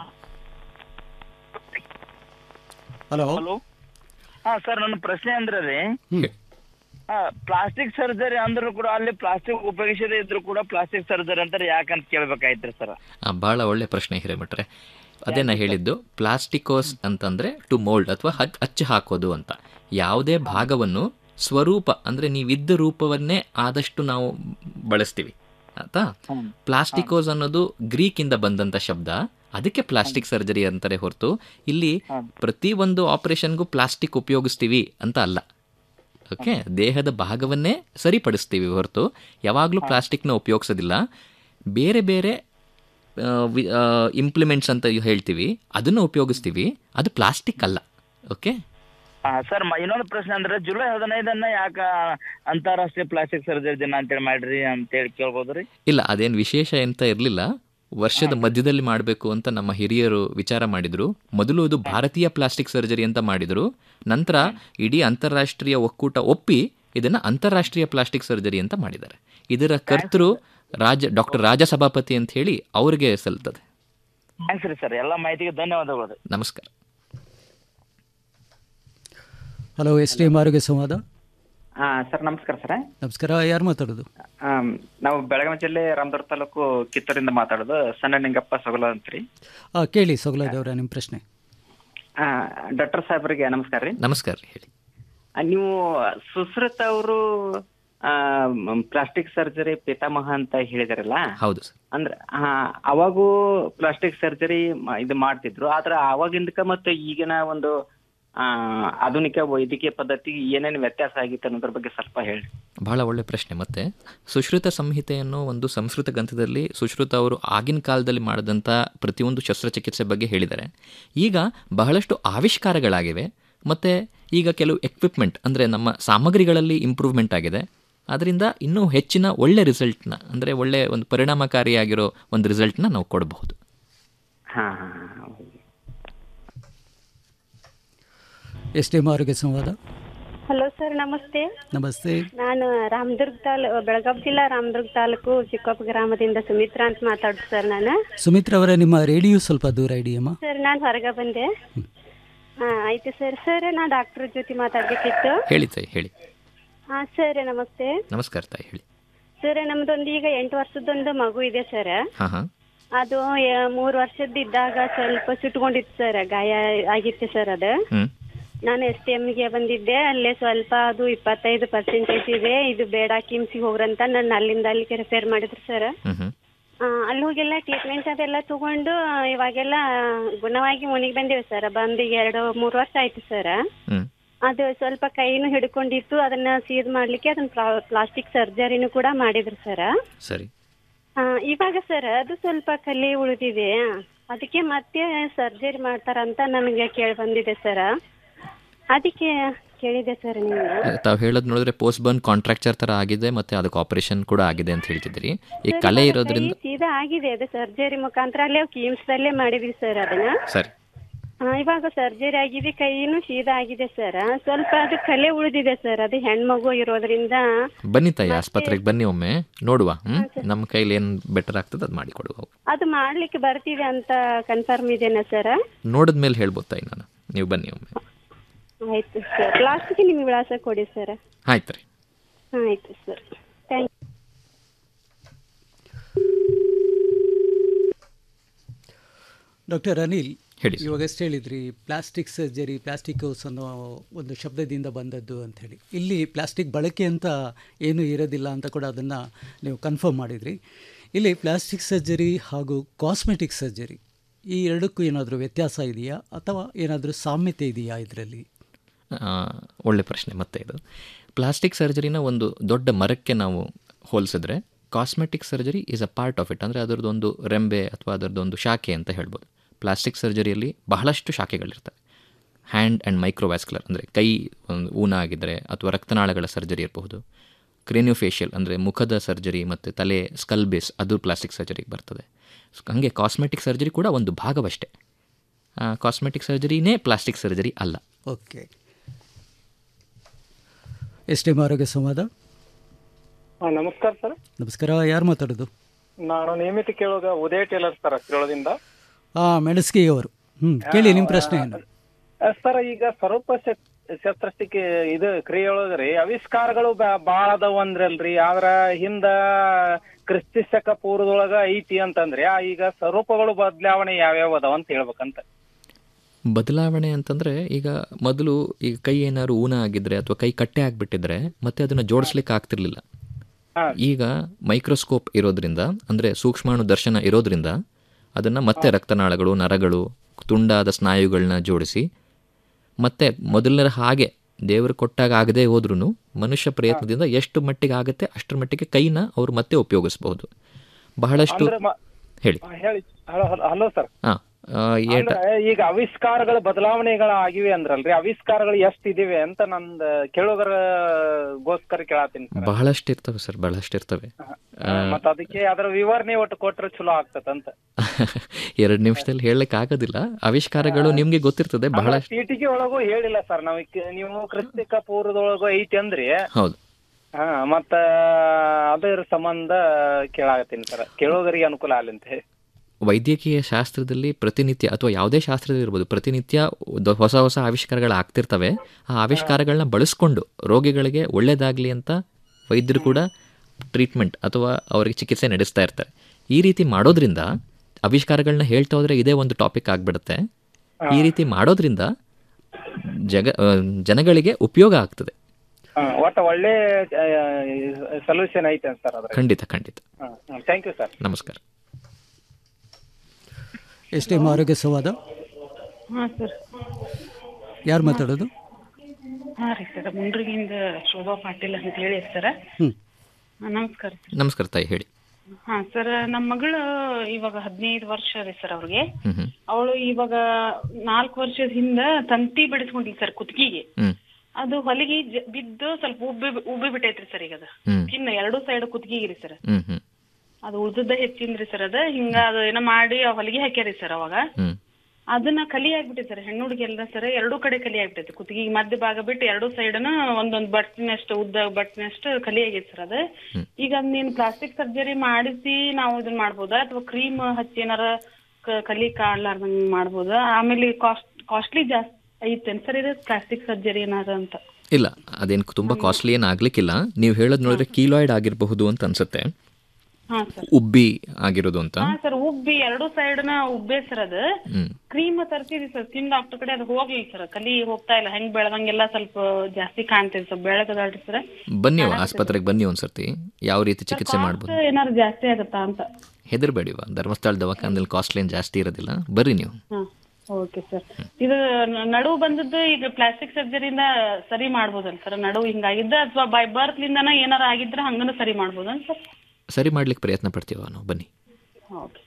ಹಲೋ ಹಲೋ ಹಾ ಸರ್ ನನ್ನ ಪ್ರಶ್ನೆ ಅಂದ್ರೆ ರೀ ಹ್ಮ್. ಪ್ಲಾಸ್ಟಿಕ್ ಸರ್ಜರಿ ಅಂದ್ರೂ ಕೂಡ ಅಲ್ಲಿ ಪ್ಲಾಸ್ಟಿಕ್ ಉಪಯೋಗಿಸದೇ ಇದ್ರು ಕೂಡ ಪ್ಲಾಸ್ಟಿಕ್ ಸರ್ಜರಿ ಅಂತಾರೆ ಯಾಕಂತ ಕೇಳ್ಬೇಕಾಯ್ತ್ರಿ ಸರ್ ಆ, ಬಹಳ ಒಳ್ಳೆ ಪ್ರಶ್ನೆ ಹಿರೇಮಠ್ರೆ ಅದೇ ನಾ ಹೇಳಿದ್ದು ಪ್ಲಾಸ್ಟಿಕೋಸ್ ಅಂತಂದ್ರೆ ಟು ಮೋಲ್ಡ್ ಅಥವಾ ಹಚ್ ಹಚ್ಚಿ ಹಾಕೋದು ಅಂತ ಯಾವುದೇ ಭಾಗವನ್ನು ಸ್ವರೂಪ ಅಂದ್ರೆ ನೀವಿದ್ದ ರೂಪವನ್ನೇ ಆದಷ್ಟು ನಾವು ಬಳಸ್ತೀವಿ ಆಯ್ತಾ ಪ್ಲಾಸ್ಟಿಕೋಸ್ ಅನ್ನೋದು ಗ್ರೀಕ್ ಇಂದ ಬಂದಂತ ಶಬ್ದ ಅದಕ್ಕೆ ಪ್ಲಾಸ್ಟಿಕ್ ಸರ್ಜರಿ ಅಂತಾರೆ ಹೊರತು ಇಲ್ಲಿ ಪ್ರತಿ ಒಂದು ಆಪರೇಷನ್ಗೂ ಪ್ಲಾಸ್ಟಿಕ್ ಉಪಯೋಗಿಸ್ತೀವಿ ಅಂತ ಅಲ್ಲ ಓಕೆ ದೇಹದ ಭಾಗವನ್ನೇ ಸರಿಪಡಿಸ್ತೀವಿ ಹೊರತು ಯಾವಾಗಲೂ ಪ್ಲಾಸ್ಟಿಕ್ನ ಉಪಯೋಗಿಸೋದಿಲ್ಲ ಬೇರೆ ಬೇರೆ ಇಂಪ್ಲಿಮೆಂಟ್ಸ್ ಅಂತ ಹೇಳ್ತೀವಿ ಅದನ್ನು ಉಪಯೋಗಿಸ್ತೀವಿ ಅದು ಪ್ಲಾಸ್ಟಿಕ್ ಅಲ್ಲ ಓಕೆ ಸರ್ ಇನ್ನೊಂದು ಪ್ರಶ್ನೆ ಅಂದ್ರೆ ಜುಲೈ ಹದಿನೈದನ್ನ ಯಾಕ ಅಂತಾರಾಷ್ಟ್ರೀಯ ಪ್ಲಾಸ್ಟಿಕ್ ಸರ್ಜರಿ ದಿನ ಅಂತೇಳಿ ಮಾಡ್ರಿ ಅಂತೇಳಿ ಕೇಳ್ಬೋದ್ರಿ ಇಲ್ಲ ಅದೇನು ವಿಶೇಷ ಅಂತ ಇರಲಿಲ್ಲ ವರ್ಷದ ಮಧ್ಯದಲ್ಲಿ ಮಾಡಬೇಕು ಅಂತ ನಮ್ಮ ಹಿರಿಯರು ವಿಚಾರ ಮಾಡಿದ್ರು ಮೊದಲು ಇದು ಭಾರತೀಯ ಪ್ಲಾಸ್ಟಿಕ್ ಸರ್ಜರಿ ಅಂತ ಮಾಡಿದ್ರು ನಂತರ ಇಡೀ ಅಂತಾರಾಷ್ಟ್ರೀಯ ಒಕ್ಕೂಟ ಒಪ್ಪಿ ಇದನ್ನ ಅಂತಾರಾಷ್ಟ್ರೀಯ ಪ್ಲಾಸ್ಟಿಕ್ ಸರ್ಜರಿ ಅಂತ ಮಾಡಿದ್ದಾರೆ ಇದರ ಕರ್ತೃ ರಾಜ ಡಾಕ್ಟರ್ ರಾಜ ಸಭಾಪತಿ ಅಂತ ಹೇಳಿ ಅವ್ರಿಗೆ ಸಲ್ತದೆ ಥ್ಯಾಂಕ್ಸ್ ರೀ ಸರ್ ಎಲ್ಲ ಮಾಹಿತಿಗೆ ಧನ್ಯವಾದಗಳು ರೀ ನಮಸ್ಕಾರ ಹಲೋ ಎಸ್ ಟಿ ಎಂ ಆರೋಗ್ಯ ಸಂವಾದ ಹಾ ಸರ್ ನಮಸ್ಕಾರ ಸರ್ ನಮಸ್ಕಾರ ಯಾರು ಮಾತಾಡೋದು ಆಮ್, ನಾವು ಬೆಳಗಾವಿ ಜಿಲ್ಲೆ ರಾಮದುರ್ಗ ತಾಲೂಕು ಕಿತ್ತೂರಿಂದ ಮಾತಾಡೋದು ಸಣ್ಣ ನಿಂಗಪ್ಪ ಸೊಗಲ ಅಂತ್ರಿ ಆ, ಕೇಳಿ ಸೊಗಲಾದವರ ನಿಮ್ಮ ಪ್ರಶ್ನೆ ಡಾಕ್ಟರ್ ಸಾಹೇಬ್ರಿಗೆ ನಮಸ್ಕಾರ ರೀ ನಮಸ್ಕಾರ ರೀ ಹೇಳಿ ಆ, ನೀವು ಸುಶ್ರುತ್ ಅವರು ಪ್ಲಾಸ್ಟಿಕ್ ಸರ್ಜರಿ ಪಿತಾಮಹ ಅಂತ ಹೇಳಿದಾರಲ್ಲ ಹೌದು ಸರ್ ಅಂದ್ರೆ ಹಾ ಅವಾಗೂ ಪ್ಲಾಸ್ಟಿಕ್ ಸರ್ಜರಿ ಇದು ಮಾಡ್ತಿದ್ರು ಆದ್ರೆ ಅವಾಗಿಂದಕ ಮತ್ತೆ ಈಗಿನ ಒಂದು ಆ ಆಧುನಿಕ ವೈದ್ಯಕೀಯ ಪದ್ಧತಿಗೆ ಏನೇನು ವ್ಯತ್ಯಾಸ ಆಗಿತ್ತು ಅನ್ನೋದ್ರ ಬಗ್ಗೆ ಸ್ವಲ್ಪ ಹೇಳಿ ಬಹಳ ಒಳ್ಳೆ ಪ್ರಶ್ನೆ ಮತ್ತೆ ಸುಶ್ರುತ ಸಂಹಿತೆ ಅನ್ನೋ ಒಂದು ಸಂಸ್ಕೃತ ಗ್ರಂಥದಲ್ಲಿ ಸುಶ್ರುತ ಅವರು ಆಗಿನ ಕಾಲದಲ್ಲಿ ಮಾಡಿದಂಥ ಪ್ರತಿಯೊಂದು ಶಸ್ತ್ರಚಿಕಿತ್ಸೆ ಬಗ್ಗೆ ಹೇಳಿದ್ದಾರೆ ಈಗ ಬಹಳಷ್ಟು ಆವಿಷ್ಕಾರಗಳಾಗಿವೆ ಮತ್ತು ಈಗ ಕೆಲವು ಎಕ್ವಿಪ್ಮೆಂಟ್ ಅಂದರೆ ನಮ್ಮ ಸಾಮಗ್ರಿಗಳಲ್ಲಿ ಇಂಪ್ರೂವ್ಮೆಂಟ್ ಆಗಿದೆ ಅದರಿಂದ ಇನ್ನೂ ಹೆಚ್ಚಿನ ಒಳ್ಳೆ ರಿಸಲ್ಟ್ನ ಅಂದರೆ ಒಳ್ಳೆ ಒಂದು ಪರಿಣಾಮಕಾರಿಯಾಗಿರೋ ಒಂದು ರಿಸಲ್ಟ್ನ ನಾವು ಕೊಡಬಹುದು ಹಾ ಹಾ ಎಸ್ ಟಿ ಎಂ ಆರೋಗ್ಯ ಸಂವಾದ ಹಲೋ ಸರ್ ನಮಸ್ತೆ ನಮಸ್ತೆ ನಾನು ರಾಮದುರ್ಗ ತಾಲೂ ಬೆಳಗಾವಿ ಜಿಲ್ಲಾ ರಾಮದುರ್ಗ ತಾಲೂಕು ಚಿಕ್ಕಪ್ಪ ಗ್ರಾಮದಿಂದ ಸುಮಿತ್ರಾ ಅಂತ ಮಾತಾಡೋದು ಸರ್ ನಾನು ಸುಮಿತ್ರಾ ಅವರೇ ನಿಮ್ಮ ರೇಡಿಯೋ ಸ್ವಲ್ಪ ದೂರ ಇಡಿಯಮ್ಮ ಸರ್ ನಾನು ಹೊರಗೆ ಬಂದೆ ಹಾ ಆಯ್ತು ಸರ್ ಸರ್ ನಾ ಡಾಕ್ಟರ್ ಜೊತೆ ಮಾತಾಡ್ಬೇಕಿತ್ತು ಹೇಳಿ ತಾಯಿ ಹೇಳಿ ಹಾ ಸರ್ ನಮಸ್ತೆ ನಮಸ್ಕಾರ ತಾಯಿ ಹೇಳಿ ಸರ್ ನಮ್ದೊಂದು ಈಗ ಎಂಟು ವರ್ಷದೊಂದು ಮಗು ಇದೆ ಸರ್ ಹಾಂ ಹಾಂ ಅದು ಯ- ಮೂರ್ ವರ್ಷದ್ದಿದ್ದಾಗ ಸ್ವಲ್ಪ ಸುಟ್ಕೊಂಡಿತ್ತು ಸರ್ ಗಾಯ ಆಗಿತ್ತು ಸರ್ ಅದು ಹ್ಮ್ ನಾನು ಎಸ್ ಟಿ ಎಮ್ಗೆ ಬಂದಿದ್ದೆ ಅಲ್ಲೇ ಸ್ವಲ್ಪ ಅದು ಇಪ್ಪತ್ತೈದು ಪರ್ಸೆಂಟೇಜ್ ಇದೆ ಇದು ಬೇಡ ಕಿಮ್ಸಿಗೆ ಹೋಗ್ರಂತ ನನ್ನ ಅಲ್ಲಿಂದ ಅಲ್ಲಿಗೆ ರೆಫೇರ್ ಮಾಡಿದ್ರು ಸರ್ ಹ್ಮ್ ಹ್ಮ್ ಅಲ್ಲಿ ಹೋಗೆಲ್ಲ ಟ್ರೀಟ್ಮೆಂಟ್ ಅದೆಲ್ಲ ತಗೊಂಡು ಇವಾಗೆಲ್ಲ ಗುಣವಾಗಿ ಮನೆಗೆ ಬಂದೇವೆ ಸರ್ ಬಂದು ಈಗ ಎರಡು ಮೂರು ವರ್ಷ ಆಯ್ತು ಸರ್ ಹ್ಮ್ ಅದು ಸ್ವಲ್ಪ ಕೈನು ಹಿಡ್ಕೊಂಡಿತ್ತು ಅದನ್ನ ಸೀದ್ ಮಾಡ್ಲಿಕ್ಕೆ ಅದನ್ನ ಪ್ಲಾಸ್ಟಿಕ್ ಸರ್ಜರಿನೂ ಕೂಡ ಮಾಡಿದ್ರು ಸರ್ ಸರಿ ಇವಾಗ ಸರ್ ಅದು ಸ್ವಲ್ಪ ಕಲಿ ಉಳಿದಿದೆ ಅದಕ್ಕೆ ಮತ್ತೆ ಸರ್ಜರಿ ಮಾಡ್ತಾರಂತ ನನಗೆ ಕೇಳಿ ಬಂದಿದೆ ಸರ್ ಅದಕ್ಕೆ ಕೇಳಿದೆ ಸರ್ ನೀವು ತಾವು ಹೇಳೋದು ನೋಡಿದ್ರೆ ಪೋಸ್ಟ್ ಬರ್ನ್ ಕಾಂಟ್ರಾಕ್ಚರ್ ತರ ಆಗಿದೆ ಮತ್ತೆ ಅದಕ್ಕೆ ಆಪರೇಷನ್ ಕೂಡ ಆಗಿದೆ ಅಂತ ಹೇಳ್ತಿದ್ದೀರಿ ಈ ಕಲೆ ಇರೋದ್ರಿಂದ ಸೀದಾ ಆಗಿದೆ ಅದು ಸರ್ಜರಿ ಮುಖಾಂತರ ಅಲ್ಲೇ ಕಿಮ್ಸ್ ದಲ್ಲೇ ಮಾಡಿದ್ವಿ ಸರ್ ಅದನ್ನ ಸರಿ ಆ, ಇವಾಗ ಸರ್ಜರಿ ಆಗಿದೆ ಕೈನು ಸೀದಾ ಆಗಿದೆ ಸರ್ ಸ್ವಲ್ಪ ಅದು ಕಲೆ ಉಳಿದಿದೆ ಸರ್ ಅದು ಹೆಣ್ಮಗು ಇರೋದ್ರಿಂದ ಬನ್ನಿ ತಾಯಿ ಆಸ್ಪತ್ರೆಗೆ ಬನ್ನಿ ಒಮ್ಮೆ ನೋಡುವ ಹ್ಮ್ ನಮ್ಮ ಕೈಲಿ ಏನು ಬೆಟರ್ ಆಗ್ತದೆ ಅದು ಮಾಡಿ ಕೊಡುವ ಅದು ಮಾಡ್ಲಿಕ್ಕೆ ಬರ್ತಿದೆ ಅಂತ ಕನ್ಫರ್ಮ್ ಇದೆನಾ ಸರ್ ನೋಡಿದ್ಮೇಲೆ ಹೇಳ್ಬೋದು ತಾಯಿ ನಾನು ನೀವು ಬನ್ನಿ ಒಮ್ಮೆ ಆಯ್ತು ಸರ್ ಲಾಸ್ಟ್ಗೆ ನಿಮ್ಗೆ ವಿಳಾಸ ಕೊಡಿ ಸರ್ ಆಯ್ತು ರೀ ಆಯ್ತು ಸರ್ ಥ್ಯಾಂಕ್ ಡಾಕ್ಟರ್ ಅನಿಲ್ ಹೇಳಿ ಇವಾಗ ಎಷ್ಟು ಹೇಳಿದ್ರಿ ಪ್ಲಾಸ್ಟಿಕ್ ಸರ್ಜರಿ ಪ್ಲಾಸ್ಟಿಕ್ ಹೌಸ್ ಅನ್ನೋ ಒಂದು ಶಬ್ದದಿಂದ ಬಂದದ್ದು ಅಂತ ಹೇಳಿ ಇಲ್ಲಿ ಪ್ಲಾಸ್ಟಿಕ್ ಬಳಕೆ ಅಂತ ಏನೂ ಇರೋದಿಲ್ಲ ಅಂತ ಕೂಡ ಅದನ್ನು ನೀವು ಕನ್ಫರ್ಮ್ ಮಾಡಿದ್ರಿ ಇಲ್ಲಿ ಪ್ಲಾಸ್ಟಿಕ್ ಸರ್ಜರಿ ಹಾಗೂ ಕಾಸ್ಮೆಟಿಕ್ ಸರ್ಜರಿ ಈ ಎರಡಕ್ಕೂ ಏನಾದರೂ ವ್ಯತ್ಯಾಸ ಇದೆಯಾ ಅಥವಾ ಏನಾದರೂ ಸಾಮ್ಯತೆ ಇದೆಯಾ ಇದರಲ್ಲಿ ಆ, ಒಳ್ಳೆ ಪ್ರಶ್ನೆ ಮತ್ತೆ ಇದು ಪ್ಲಾಸ್ಟಿಕ್ ಸರ್ಜರಿನ ಒಂದು ದೊಡ್ಡ ಮರಕ್ಕೆ ನಾವು ಹೋಲಿಸಿದ್ರೆ cosmetic surgery is a part of it ಅಂದರೆ ಅದರದ್ದೊಂದು ರೆಂಬೆ ಅಥವಾ ಅದರದ್ದೊಂದು ಶಾಖೆ ಅಂತ ಹೇಳ್ಬೋದು ಪ್ಲಾಸ್ಟಿಕ್ ಸರ್ಜರಿಯಲ್ಲಿ ಬಹಳಷ್ಟು ಶಾಖೆಗಳಿರ್ತವೆ ಹ್ಯಾಂಡ್ ಆ್ಯಂಡ್ ಮೈಕ್ರೋವ್ಯಾಸ್ಕ್ಯುಲರ್ ಅಂದರೆ ಕೈ ಒಂದು ಊನ ಆಗಿದ್ದರೆ ಅಥವಾ ರಕ್ತನಾಳಗಳ ಸರ್ಜರಿ ಇರಬಹುದು ಕ್ರೇನಿಯೋಫೇಶಿಯಲ್ ಅಂದರೆ ಮುಖದ ಸರ್ಜರಿ ಮತ್ತು ತಲೆ ಸ್ಕಲ್ ಬೇಸ್ ಅದು ಪ್ಲಾಸ್ಟಿಕ್ ಸರ್ಜರಿಗೆ ಬರ್ತದೆ ಸ್- ಹಾಗೆ ಕಾಸ್ಮೆಟಿಕ್ ಸರ್ಜರಿ ಕೂಡ ಒಂದು ಭಾಗವಷ್ಟೇ ಕಾಸ್ಮೆಟಿಕ್ ಸರ್ಜರಿನೇ ಪ್ಲಾಸ್ಟಿಕ್ ಸರ್ಜರಿ ಅಲ್ಲ ಓಕೆ ಎಸ್ ಟಿ ಆರೋಗ್ಯ ಸಂವಾದ ಹಾ ನಮಸ್ಕಾರ ಸರ್ ನಮಸ್ಕಾರ ಯಾರು ಮಾತಾಡೋದು ನಾನು ನಿಯಮಿತ ಕೇಳುವಾಗ ಉದಯ ಟೇಲರ್ ಸರ್ ಕೇಳೋದಿಂದ ಹಾಂ ಮೆಣಸ್ಕಿ ಅವರು ಹ್ಞೂ ಕೇಳಿ ನಿಮ್ಮ ಪ್ರಶ್ನೆ ಏನು ಸರ್ ಈಗ ಸ್ವರೂಪ ಶಕ್- ಶಸ್ತ್ರಚಿಕೆ ಇದು ಕ್ರಿಯೆ ಒಳಗ್ರಿ ಆವಿಷ್ಕಾರಗಳು ಬಾ- ಬಾಳ ಅದಾವ ಅಂದ್ರಲ್ರಿ ಆದ್ರ ಹಿಂದ ಕ್ರಿಸ್ತಿ ಶಕ ಪೂರ್ವದೊಳಗ ಐತಿ ಅಂತಂದ್ರೆ ಆ ಈಗ ಸ್ವರೂಪಗಳು ಬದಲಾವಣೆ ಯಾವ್ಯಾವ ಅದಾವ ಅಂತ ಹೇಳ್ಬೇಕಂತ ಬದಲಾವಣೆ ಅಂತಂದರೆ ಈಗ ಮೊದಲು ಈಗ ಕೈ ಏನಾದ್ರು ಊನ ಆಗಿದ್ರೆ ಅಥವಾ ಕೈ ಕಟ್ಟೆ ಆಗಿಬಿಟ್ಟಿದ್ರೆ ಮತ್ತೆ ಅದನ್ನು ಜೋಡಿಸ್ಲಿಕ್ಕೆ ಆಗ್ತಿರ್ಲಿಲ್ಲ ಈಗ ಮೈಕ್ರೋಸ್ಕೋಪ್ ಇರೋದ್ರಿಂದ ಅಂದರೆ ಸೂಕ್ಷ್ಮಾಣು ದರ್ಶನ ಇರೋದ್ರಿಂದ ಅದನ್ನು ಮತ್ತೆ ರಕ್ತನಾಳಗಳು ನರಗಳು ತುಂಡಾದ ಸ್ನಾಯುಗಳನ್ನ ಜೋಡಿಸಿ ಮತ್ತೆ ಮೊದಲನೇ ಹಾಗೆ ದೇವರು ಕೊಟ್ಟಾಗ ಆಗದೆ ಹೋದ್ರೂ ಮನುಷ್ಯ ಪ್ರಯತ್ನದಿಂದ ಎಷ್ಟು ಮಟ್ಟಿಗೆ ಆಗುತ್ತೆ ಅಷ್ಟರ ಮಟ್ಟಿಗೆ ಕೈನ ಅವರು ಮತ್ತೆ ಉಪಯೋಗಿಸಬಹುದು ಬಹಳಷ್ಟು ಅಂದ್ರೆ ಮ- ಹೇಳಿ ಆ, ಹೇಳಿ ಹಲೋ ಹಲೋ ಸರ್ ಹಾಂ ಏಟ ಅಂದ್ರೆ ಈಗ ಆವಿಷ್ಕಾರಗಳ ಬದಲಾವಣೆಗಳು ಆಗಿವೆ ಅಂದ್ರಲ್ರಿ ಆವಿಷ್ಕಾರಗಳು ಎಷ್ಟ್ ಇದಿವೆ ಅಂತ ನಂದ್ ಕೇಳೋದರಗೋಸ್ಕರ ಕೇಳತ್ತೀನಿ ಸರ್ ಬಹಳಷ್ಟು ಇರ್ತವೆ ಸರ್ ಬಹಳಷ್ಟು ಇರ್ತವೆ ಆ, ಮತ್ತ ಅದಕ್ಕೆ ಅದರ ವಿವರಣೆ ಒಟ್ಟು ಕೊಟ್ರೆ ಚಲೋ ಆಗ್ತದಂತ ಎರಡು ನಿಮಿಷದಲ್ಲಿ ಹೇಳಕ್ ಆಗೋದಿಲ್ಲ ಆವಿಷ್ಕಾರಗಳು ನಿಮ್ಗೆ ಗೊತ್ತಿರ್ತದೆ ಬಹಳ ಪೀಟಿಗೆ ಒಳಗೂ ಹೇಳಿಲ್ಲ ಸರ್ ನಾವ್ ಇಕ್- ನೀವು ಕ್ರಿಸ್ತಿಕ ಪೂರ್ವದೊಳಗೂ ಐತಿ ಅಂದ್ರಿ ಹೌದು ಹಾ ಮತ್ತ ಅದರ ಸಂಬಂಧ ಕೇಳಾಕತ್ತೀನಿ ಸರ್ ಕೇಳೋದರಿಗೆ ಅನುಕೂಲ ಆಗ್ಲಿ ಹೇಳಿ ವೈದ್ಯಕೀಯ ಶಾಸ್ತ್ರದಲ್ಲಿ ಪ್ರತಿನಿತ್ಯ ಅಥವಾ ಯಾವುದೇ ಶಾಸ್ತ್ರದಲ್ಲಿ ಇರ್ಬೋದು ಪ್ರತಿನಿತ್ಯ ದ- ಹೊಸ ಹೊಸ ಆವಿಷ್ಕಾರಗಳು ಆಗ್ತಿರ್ತವೆ ಆ ಆವಿಷ್ಕಾರಗಳನ್ನ ಬಳಸ್ಕೊಂಡು ರೋಗಿಗಳಿಗೆ ಒಳ್ಳೇದಾಗಲಿ ಅಂತ ವೈದ್ಯರು ಕೂಡ ಟ್ರೀಟ್ಮೆಂಟ್ ಅಥವಾ ಅವರಿಗೆ ಚಿಕಿತ್ಸೆ ನಡೆಸ್ತಾ ಇರ್ತಾರೆ ಈ ರೀತಿ ಮಾಡೋದ್ರಿಂದ ಆವಿಷ್ಕಾರಗಳನ್ನ ಹೇಳ್ತಾ ಹೋದ್ರೆ ಇದೇ ಒಂದು ಟಾಪಿಕ್ ಆಗಿಬಿಡುತ್ತೆ ಈ ರೀತಿ ಮಾಡೋದ್ರಿಂದ ಜಗ ಆ, ಜನಗಳಿಗೆ ಉಪಯೋಗ ಆಗ್ತದೆ ಹಾ, ಒಟ್ಟ ಒಳ್ಳೆ ಸೊಲ್ಯೂಷನ್ ಐತೆ ಸರ್ ಅದ್ರ ಖಂಡಿತ ಖಂಡಿತ ಥ್ಯಾಂಕ್ ಯು ಸರ್ ನಮಸ್ಕಾರ ಎಸ್ ಟಿ ಆರೋಗ್ಯ ಸಂವಾದ ಹಾ ಸರ್ ಯಾರು ಮಾತಾಡೋದು ಹಾ ರೀ ಸರ್ ಮುಂಡ್ರಿಗಿಂದ ಶೋಭಾ ಪಾಟೀಲ್ ಅಂತ ಹೇಳಿ ಸರ್ ಹ್ಮ್. ನಮಸ್ಕಾರ ಸರ್ ನಮಸ್ಕಾರ ತಾಯಿ ಹೇಳಿ ಹಾ ಸರ್ ನಮ್ಮ ಮಗಳು ಇವಾಗ ಹದಿನೈದು ವರ್ಷ ರೀ ಸರ್ ಅವ್ರಿಗೆ ಹ್ಮ್ ಹ್ಮ್ ಅವಳು ಇವಾಗ ನಾಲ್ಕು ವರ್ಷದ ಹಿಂದ ತಂತಿ ಬೆಳೆಸ್ಕೊಂಡಿಲ್ಲ ಸರ್ ಕುತ್ತಿಗೆಗೆ ಹ್ಮ್ ಅದು ಹೊಲಿಗೆ ಜ- ಬಿದ್ದು ಸ್ವಲ್ಪ ಉಬ್ಬಿ ಉಬ್ಬಿ ಬಿಟ್ಟೈತ್ರಿ ಸರ್ ಈಗ ಅದು ಹ್ಮ್. ಚಿನ್ನ ಎರಡು ಸೈಡ್ ಕುತ್ತಿಗೆಗೆ ರೀ ಸರ್ ಹ್ಮ್ ಹ್ಮ್ ಅದು ಉಳ್ದದ್ದ ಹೆಚ್ಚಿನ್ರಿ ಸರ್ ಅದ ಹಿಂಗ ಅದು ಏನೋ ಮಾಡಿ ಆ ಹೊಲಿಗೆ ಹಾಕ್ಯಾರಿ ಸರ್ ಅವಾಗ ಹ್ಮ್ ಅದನ್ನ ಕಲಿ ಆಗ್ಬಿಟ್ಟೈತೆ ಸರ್ ಹೆಣ್ಣು ಹುಡುಗಿ ಎಲ್ಲ ಸರ್ ಎರಡೂ ಕಡೆ ಕಲಿ ಆಗ್ಬಿಟ್ಟೈತೆ ಕುತ್ತಿಗೆ ಮಧ್ಯ ಭಾಗ ಬಿಟ್ಟು ಎರಡೂ ಸೈಡ್ನ ಒಂದೊಂದ್ ಬಟ್ನಷ್ಟು ಉದ್ದ ಬಟ್ನಷ್ಟು ಕಲಿ ಆಗೈತೆ ಸರ್ ಅದು ಈಗ ಅದ್ ನೀನ್ ಪ್ಲಾಸ್ಟಿಕ್ ಸರ್ಜರಿ ಮಾಡಿಸಿ ನಾವು ಇದನ್ನ ಮಾಡ್ಬೋದಾ ಅಥವಾ ಕ್ರೀಮ್ ಹಚ್ಚಿ ಏನಾರ ಕ- ಕಲಿ ಕಾಡ್ಲಾರ್ದಂಗ್ ಮಾಡ್ಬೋದಾ ಆಮೇಲೆ ಕಾಸ್ಟ್ ಕಾಸ್ಟ್ಲಿ ಜಾಸ್ತಿ ಐತೇನ್ ಸರ್ ಇದು ಪ್ಲಾಸ್ಟಿಕ್ ಸರ್ಜರಿ ಏನಾರ ಅಂತ ಇಲ್ಲ ಅದೇನು ತುಂಬ ಕಾಸ್ಟ್ಲಿ ಏನು ಆಗ್ಲಿಕ್ಕಿಲ್ಲ ನೀವು ಹೇಳೋದು ನೋಡಿದ್ರೆ ಕೀಲಾಯ್ಡ್ ಆಗಿರಬಹುದು ಅಂತ ಅನ್ಸುತ್ತೆ ಹಾ ಸರ್ ಉಬ್ಬಿ ಆಗಿರೋದು ಅಂತ ಹಾ ಸರ್ ಉಬ್ಬಿ ಎರಡು ಸೈಡ್ನ ಉಬ್ಬೆ ಸರ್ ಅದು ಹ್ಮ್ ಕ್ರೀಮ್ ತರ್ಸಿದ್ವಿ ಸರ್ ಸ್ಕಿನ್ ಡಾಕ್ಟರ್ ಕಡೆ ಅದು ಹೋಗ್ಲಿಲ್ಲ ಸರ್ ಕಲಿ ಹೋಗ್ತಾ ಇಲ್ಲ ಹೆಂಗ್ ಬೆಳದಂಗೆಲ್ಲ ಸ್ವಲ್ಪ ಜಾಸ್ತಿ ಕಾಣ್ತಿದೆ ಸರ್ ಬೆಳಗದಾಳ್ರಿ ಸರ್ ಬನ್ನಿ ಆಸ್ಪತ್ರೆಗೆ ಬನ್ನಿ ಒಂದ್ಸರ್ತಿ ಯಾವ ರೀತಿ ಚಿಕಿತ್ಸೆ ಮಾಡ್ಬೋದು ಏನಾದ್ರು ಜಾಸ್ತಿ ಆಗತ್ತಾ ಅಂತ ಹೆದರ್ಬೇಡಿವ ಧರ್ಮಸ್ಥಳ ದವಾಖಾನಲ್ಲಿ ಕಾಸ್ಟ್ಲಿ ಏನು ಜಾಸ್ತಿ ಇರೋದಿಲ್ಲ ಬರ್ರಿ ನೀವು ಹಾ ಓಕೆ ಸರ್ ಇದು ನ- ನಡುವು ಬಂದದ್ದು ಈಗ ಪ್ಲಾಸ್ಟಿಕ್ ಸರ್ಜರಿಯಿಂದ ಸರಿ ಮಾಡ್ಬೋದಲ್ಲ ಸರ್ ನಡುವು ಹಿಂಗಾಗಿದ್ದ ಅಥವಾ ಬೈ ಬರ್ತ್ಲಿಂದನ ಏನಾರ ಆಗಿದ್ರೆ ಹಂಗನ ಸರಿ ಮಾಡ್ಬೋದನ್ ಸರ್ ಸರಿ ಮಾಡ್ಲಿಕ್ಕೆ ಪ್ರಯತ್ನ ಪಡ್ತೀವ ನಾವು ಬನ್ನಿ okay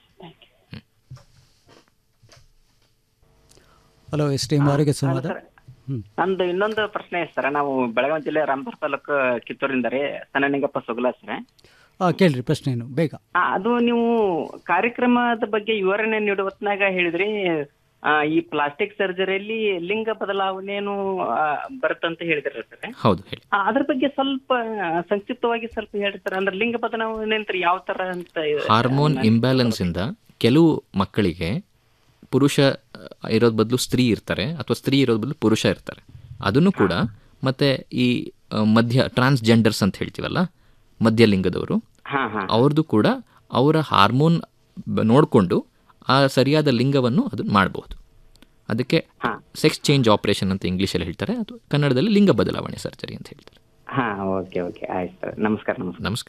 hello S T M ಆರೋಗ್ಯ ಸಂವಾದ ಹ್ಮ್ ನಂದು ಇನ್ನೊಂದು ಪ್ರಶ್ನೆ ಇದೆ ಸರ್ ನಾವು ಬೆಳಗಾವಿ ಜಿಲ್ಲೆ ರಾಮಪುರ ತಾಲೂಕು ಕಿತ್ತೂರಿಂದ ರೀ ಸಣ್ಣನಿಂಗಪ್ಪ ಸುಗಲ ಸರ್ ಆ, ಕೇಳ್ರಿ ಪ್ರಶ್ನೆ ಏನು ಬೇಗ ಆ, ಅದು ನೀವು ಕಾರ್ಯಕ್ರಮದ ಬಗ್ಗೆ ವಿವರಣೆ ನೀಡುವ ಹೊತ್ನಾಗ ಹೇಳಿದ್ರಿ ಆ, ಈ ಪ್ಲಾಸ್ಟಿಕ್ ಸರ್ಜರಿಯಲ್ಲಿ ಲಿಂಗ ಬದಲಾವಣೆನು ಬರುತ್ತಂತ ಹೇಳಿದ್ರಿ ಸರ್ ಹೌದು ಹೇಳಿ ಆ, ಅದ್ರ ಬಗ್ಗೆ ಸ್ವಲ್ಪ ಆ, ಸಂಕ್ಷಿಪ್ತವಾಗಿ ಸ್ವಲ್ಪ ಹೇಳ್ರಿ ಸರ್ ಅಂದ್ರೆ ಲಿಂಗ ಬದಲಾವಣೆ ಅಂತ ಯಾವ ತರ ಅಂತ ಹಾರ್ಮೋನ್ ಇಂಬ್ಯಾಲೆನ್ಸ್ ಇಂದ ಕೆಲವು ಮಕ್ಕಳಿಗೆ ಪುರುಷ ಆ, ಇರೋದ್ ಬದಲು ಸ್ತ್ರೀ ಇರ್ತಾರೆ ಅಥವಾ ಸ್ತ್ರೀ ಇರೋದ್ ಬದಲು ಪುರುಷ ಇರ್ತಾರೆ ಅದನ್ನು ಕೂಡ ಮತ್ತೆ ಈ ಆ, ಮಧ್ಯ ಟ್ರಾನ್ಸ್ಜೆಂಡರ್ಸ್ ಅಂತ ಹೇಳ್ತೀವಲ್ಲ ಮಧ್ಯಲಿಂಗದವರು ಹಾ ಹಾ ಅವ್ರದ್ದು ಕೂಡ ಅವರ ಹಾರ್ಮೋನ್ ಬ- ನೋಡಿಕೊಂಡು ಆ ಸರಿಯಾದ ಲಿಂಗವನ್ನು ಅದನ್ನು ಮಾಡಬಹುದು ಅದಕ್ಕೆ ಸೆಕ್ಸ್ ಚೇಂಜ್ ಆಪರೇಷನ್ ಅಂತ ಇಂಗ್ಲೀಷಲ್ಲಿ ಹೇಳ್ತಾರೆ ಅಥವಾ ಕನ್ನಡದಲ್ಲಿ ಲಿಂಗ ಬದಲಾವಣೆ ಸರ್ಜರಿ ಅಂತ ಹೇಳ್ತಾರೆ ಹಾ ಓಕೆ ಓಕೆ ಆಯ್ತು ಸರ್ ನಮಸ್ಕಾರ ನಮಸ್ಕಾರ ನಮಸ್ಕಾರ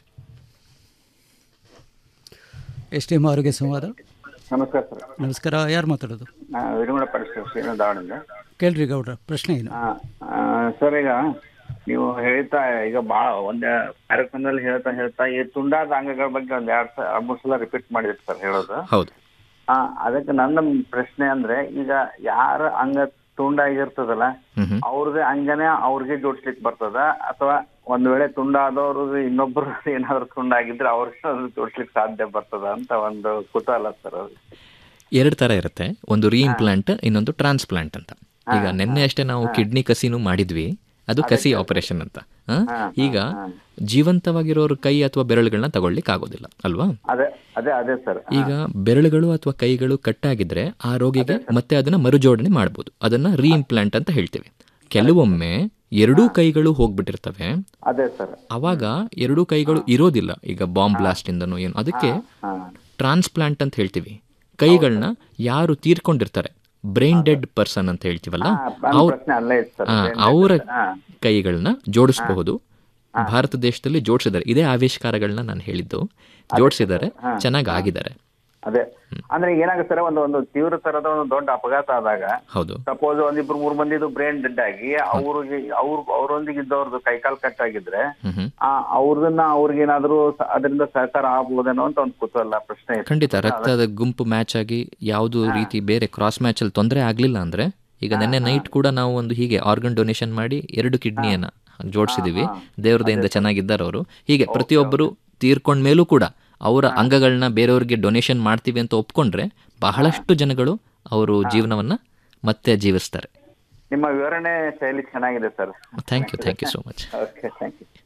ಎಸ್ ಟಿ ಎಂ ಆರೋಗ್ಯ ಸಂವಾದ ನಮಸ್ಕಾರ ಸರ್ ನಮಸ್ಕಾರ ಯಾರು ಮಾತಾಡೋದು ವಿರುಮಡ ಪರಿಸ್ಥಿತಿ ಶ್ರೀನಿವಾಸ ದಾವಣಗೆರೆ ಕೇಳ್ರಿ ಗೌಡ್ರ ಪ್ರಶ್ನೆ ಏನು ಆ, ಸರ್ ಈಗ ನೀವು ಹೇಳ್ತಾ ಈಗ ಭಾಳ ಒಂದ್ ಕಾರ್ಯಕ್ರಮದಲ್ಲಿ ಹೇಳ್ತಾ ಹೇಳ್ತಾ ಈ ತುಂಡಾದ ಅಂಗಗಳ ಬಗ್ಗೆ ಒಂದ್ ಎರಡ್ ಸ ಮೂರ್ ಸಲ ರಿಪೀಟ್ ಮಾಡಿದ್ರಿ ಸರ್ ಹೇಳೋದು ಹೌದು ಆ ಅದಕ್ಕೆ ನನ್ನ ಪ್ರಶ್ನೆ ಅಂದ್ರೆ ಈಗ ಯಾರ ಅಂಗ ತುಂಡಾಗಿರ್ತದಲ್ಲ ಅವ್ರದೇ ಅಂಗನೇ ಅವ್ರಿಗೆ ಜೋಡಿಸ್ಲಿಕ್ಕೆ ಬರ್ತದ ಅಥವಾ ಒಂದ್ ವೇಳೆ ತುಂಡಾದವ್ರಿಗೆ ಇನ್ನೊಬ್ರು ಏನಾದ್ರು ತುಂಡಾಗಿದ್ರೆ ಅವ್ರಿಗೆ ಅದು ಜೋಡಿಸ್ಲಿಕ್ಕೆ ಸಾಧ್ಯ ಬರ್ತದ ಅಂತ ಒಂದು ಕುತೂಹಲ ಸರ್ ಅದು ಎರಡು ಥರ ಇರುತ್ತೆ ಒಂದು ರೀಇಂಪ್ಲಾಂಟ್ ಇನ್ನೊಂದು ಟ್ರಾನ್ಸ್ಪ್ಲಾಂಟ್ ಅಂತ ಈಗ ನಿನ್ನೆ ಅಷ್ಟೇ ನಾವು ಕಿಡ್ನಿ ಕಸಿನೂ ಮಾಡಿದ್ವಿ ಅದು ಕಸಿ ಆಪರೇಷನ್ ಅಂತ ಆ? ಈಗ ಜೀವಂತವಾಗಿರೋರ ಕೈ ಅಥವಾ ಬೆರಳುಗಳನ್ನ ತಗೊಳ್ಲಿಕ್ಕೆ ಆಗೋದಿಲ್ಲ ಅಲ್ವಾ ಅದೇ ಅದೇ ಅದೇ ಸರ್ ಈಗ ಬೆರಳುಗಳು ಅಥವಾ ಕೈಗಳು ಕಟ್ಟಾಗಿದ್ರೆ ಆ ರೋಗಿಗೆ ಮತ್ತೆ ಅದನ್ನ ಮರುಜೋಡಣೆ ಮಾಡ್ಬೋದು ಅದನ್ನ ರೀಇಂಪ್ಲಾಂಟ್ ಅಂತ ಹೇಳ್ತೇವೆ ಕೆಲವೊಮ್ಮೆ ಎರಡೂ ಕೈಗಳು ಹೋಗ್ಬಿಟ್ಟಿರ್ತವೆ ಅದೇ ಸರ್ ಅವಾಗ ಎರಡೂ ಕೈಗಳು ಇರೋದಿಲ್ಲ ಈಗ ಬಾಂಬ್ ಬ್ಲಾಸ್ಟ್ ಇಂದನೋ ಏನು ಅದಕ್ಕೆ ಟ್ರಾನ್ಸ್ಪ್ಲಾಂಟ್ ಅಂತ ಹೇಳ್ತೀವಿ ಕೈಗಳನ್ನ ಯಾರು ತೀರ್ಕೊಂಡಿರ್ತಾರೆ ಬ್ರೈನ್ ಡೆಡ್ ಪರ್ಸನ್ ಅಂತ ಹೇಳ್ತೀವಲ್ಲ ನನ್ನ ಅವ್ರ ಪ್ರಶ್ನೆ ಅಲ್ಲೇ ಇತ್ತು ಸರ್ ಆ, brain ಅವರ dead. ಹಾ. ಕೈಗಳನ್ನ ಜೋಡಿಸಬಹುದು ಭಾರತ ದೇಶದಲ್ಲಿ ಜೋಡಿಸಿದ್ದಾರೆ ಇದೇ ಆವಿಷ್ಕಾರಗಳನ್ನ ನಾನು ಹೇಳಿದ್ದು ಜೋಡಿಸಿದ್ದಾರೆ ಹಾ. ಚೆನ್ನಾಗಿ ಆಗಿದ್ದಾರೆ ಅದೇ ಅಂದ್ರೆ ಏನಾಗುತ್ತೆ ಸರ್ ಒಂದು ಒಂದು ತೀವ್ರ ತರದ ಒಂದು ದೊಡ್ಡ ಅಪಘಾತ ಆದಾಗ ಹೌದು ಸಪೋಸ್ ಒಂದಿಬ್ರು ಮೂರ್ ಮಂದಿದು ಬ್ರೈನ್ ಡೆಡ್ ಆಗಿ ಅವ್ರಿಗೆ ಅವ್ರ ಅವ್ರೊಂದಿಗೆ ಇದ್ದವ್ರದ್ದು ಕೈಕಾಲ್ ಕಟ್ ಆಗಿದ್ರೆ ಆ ಅವ್ರದನ್ನ ಅವ್ರಿಗೇನಾದ್ರೂ ಸ- ಅದರಿಂದ ಸಹಕಾರ ಆಗ್ಬೋದೇನೋ ಅಂತ ಒಂದು ಕುತೂಹಲ ಪ್ರಶ್ನೆ ಇತ್ತು. ಖಂಡಿತ ರಕ್ತದ ಗುಂಪು ಮ್ಯಾಚ್ ಆಗಿ ಯಾವುದು ರೀತಿ ಬೇರೆ ಕ್ರಾಸ್ ಮ್ಯಾಚ್ ಅಲ್ಲಿ ತೊಂದರೆ ಆಗ್ಲಿಲ್ಲ ಅಂದ್ರೆ ಈಗ ನಿನ್ನೆ ನೈಟ್ ಕೂಡ ನಾವು ಒಂದು ಹೀಗೆ ಆರ್ಗನ್ ಡೊನೇಷನ್ ಮಾಡಿ ಎರಡು ಕಿಡ್ನಿಯನ್ನ ಜೋಡಿಸಿದೀವಿ ದೇವ್ರ ದಯಿಂದ ಚೆನ್ನಾಗಿದ್ದಾರೆ ಅವರು ಹೀಗೆ ಪ್ರತಿಯೊಬ್ಬರು ತೀರ್ಕೊಂಡ ಮೇಲೂ ಕೂಡ ಅವರ ಅಂಗಗಳನ್ನ ಬೇರೆಯವ್ರಿಗೆ ಡೊನೇಷನ್ ಮಾಡ್ತೀವಿ ಅಂತ ಒಪ್ಕೊಂಡ್ರೆ ಬಹಳಷ್ಟು ಜನಗಳು ಅವರು ಜೀವನವನ್ನ ಮತ್ತೆ ಜೀವಿಸ್ತಾರೆ ನಿಮ್ಮ ವಿವರಣೆ ಶೈಲಿ ಚೆನ್ನಾಗಿದೆ sir thank you thank you so much okay thank you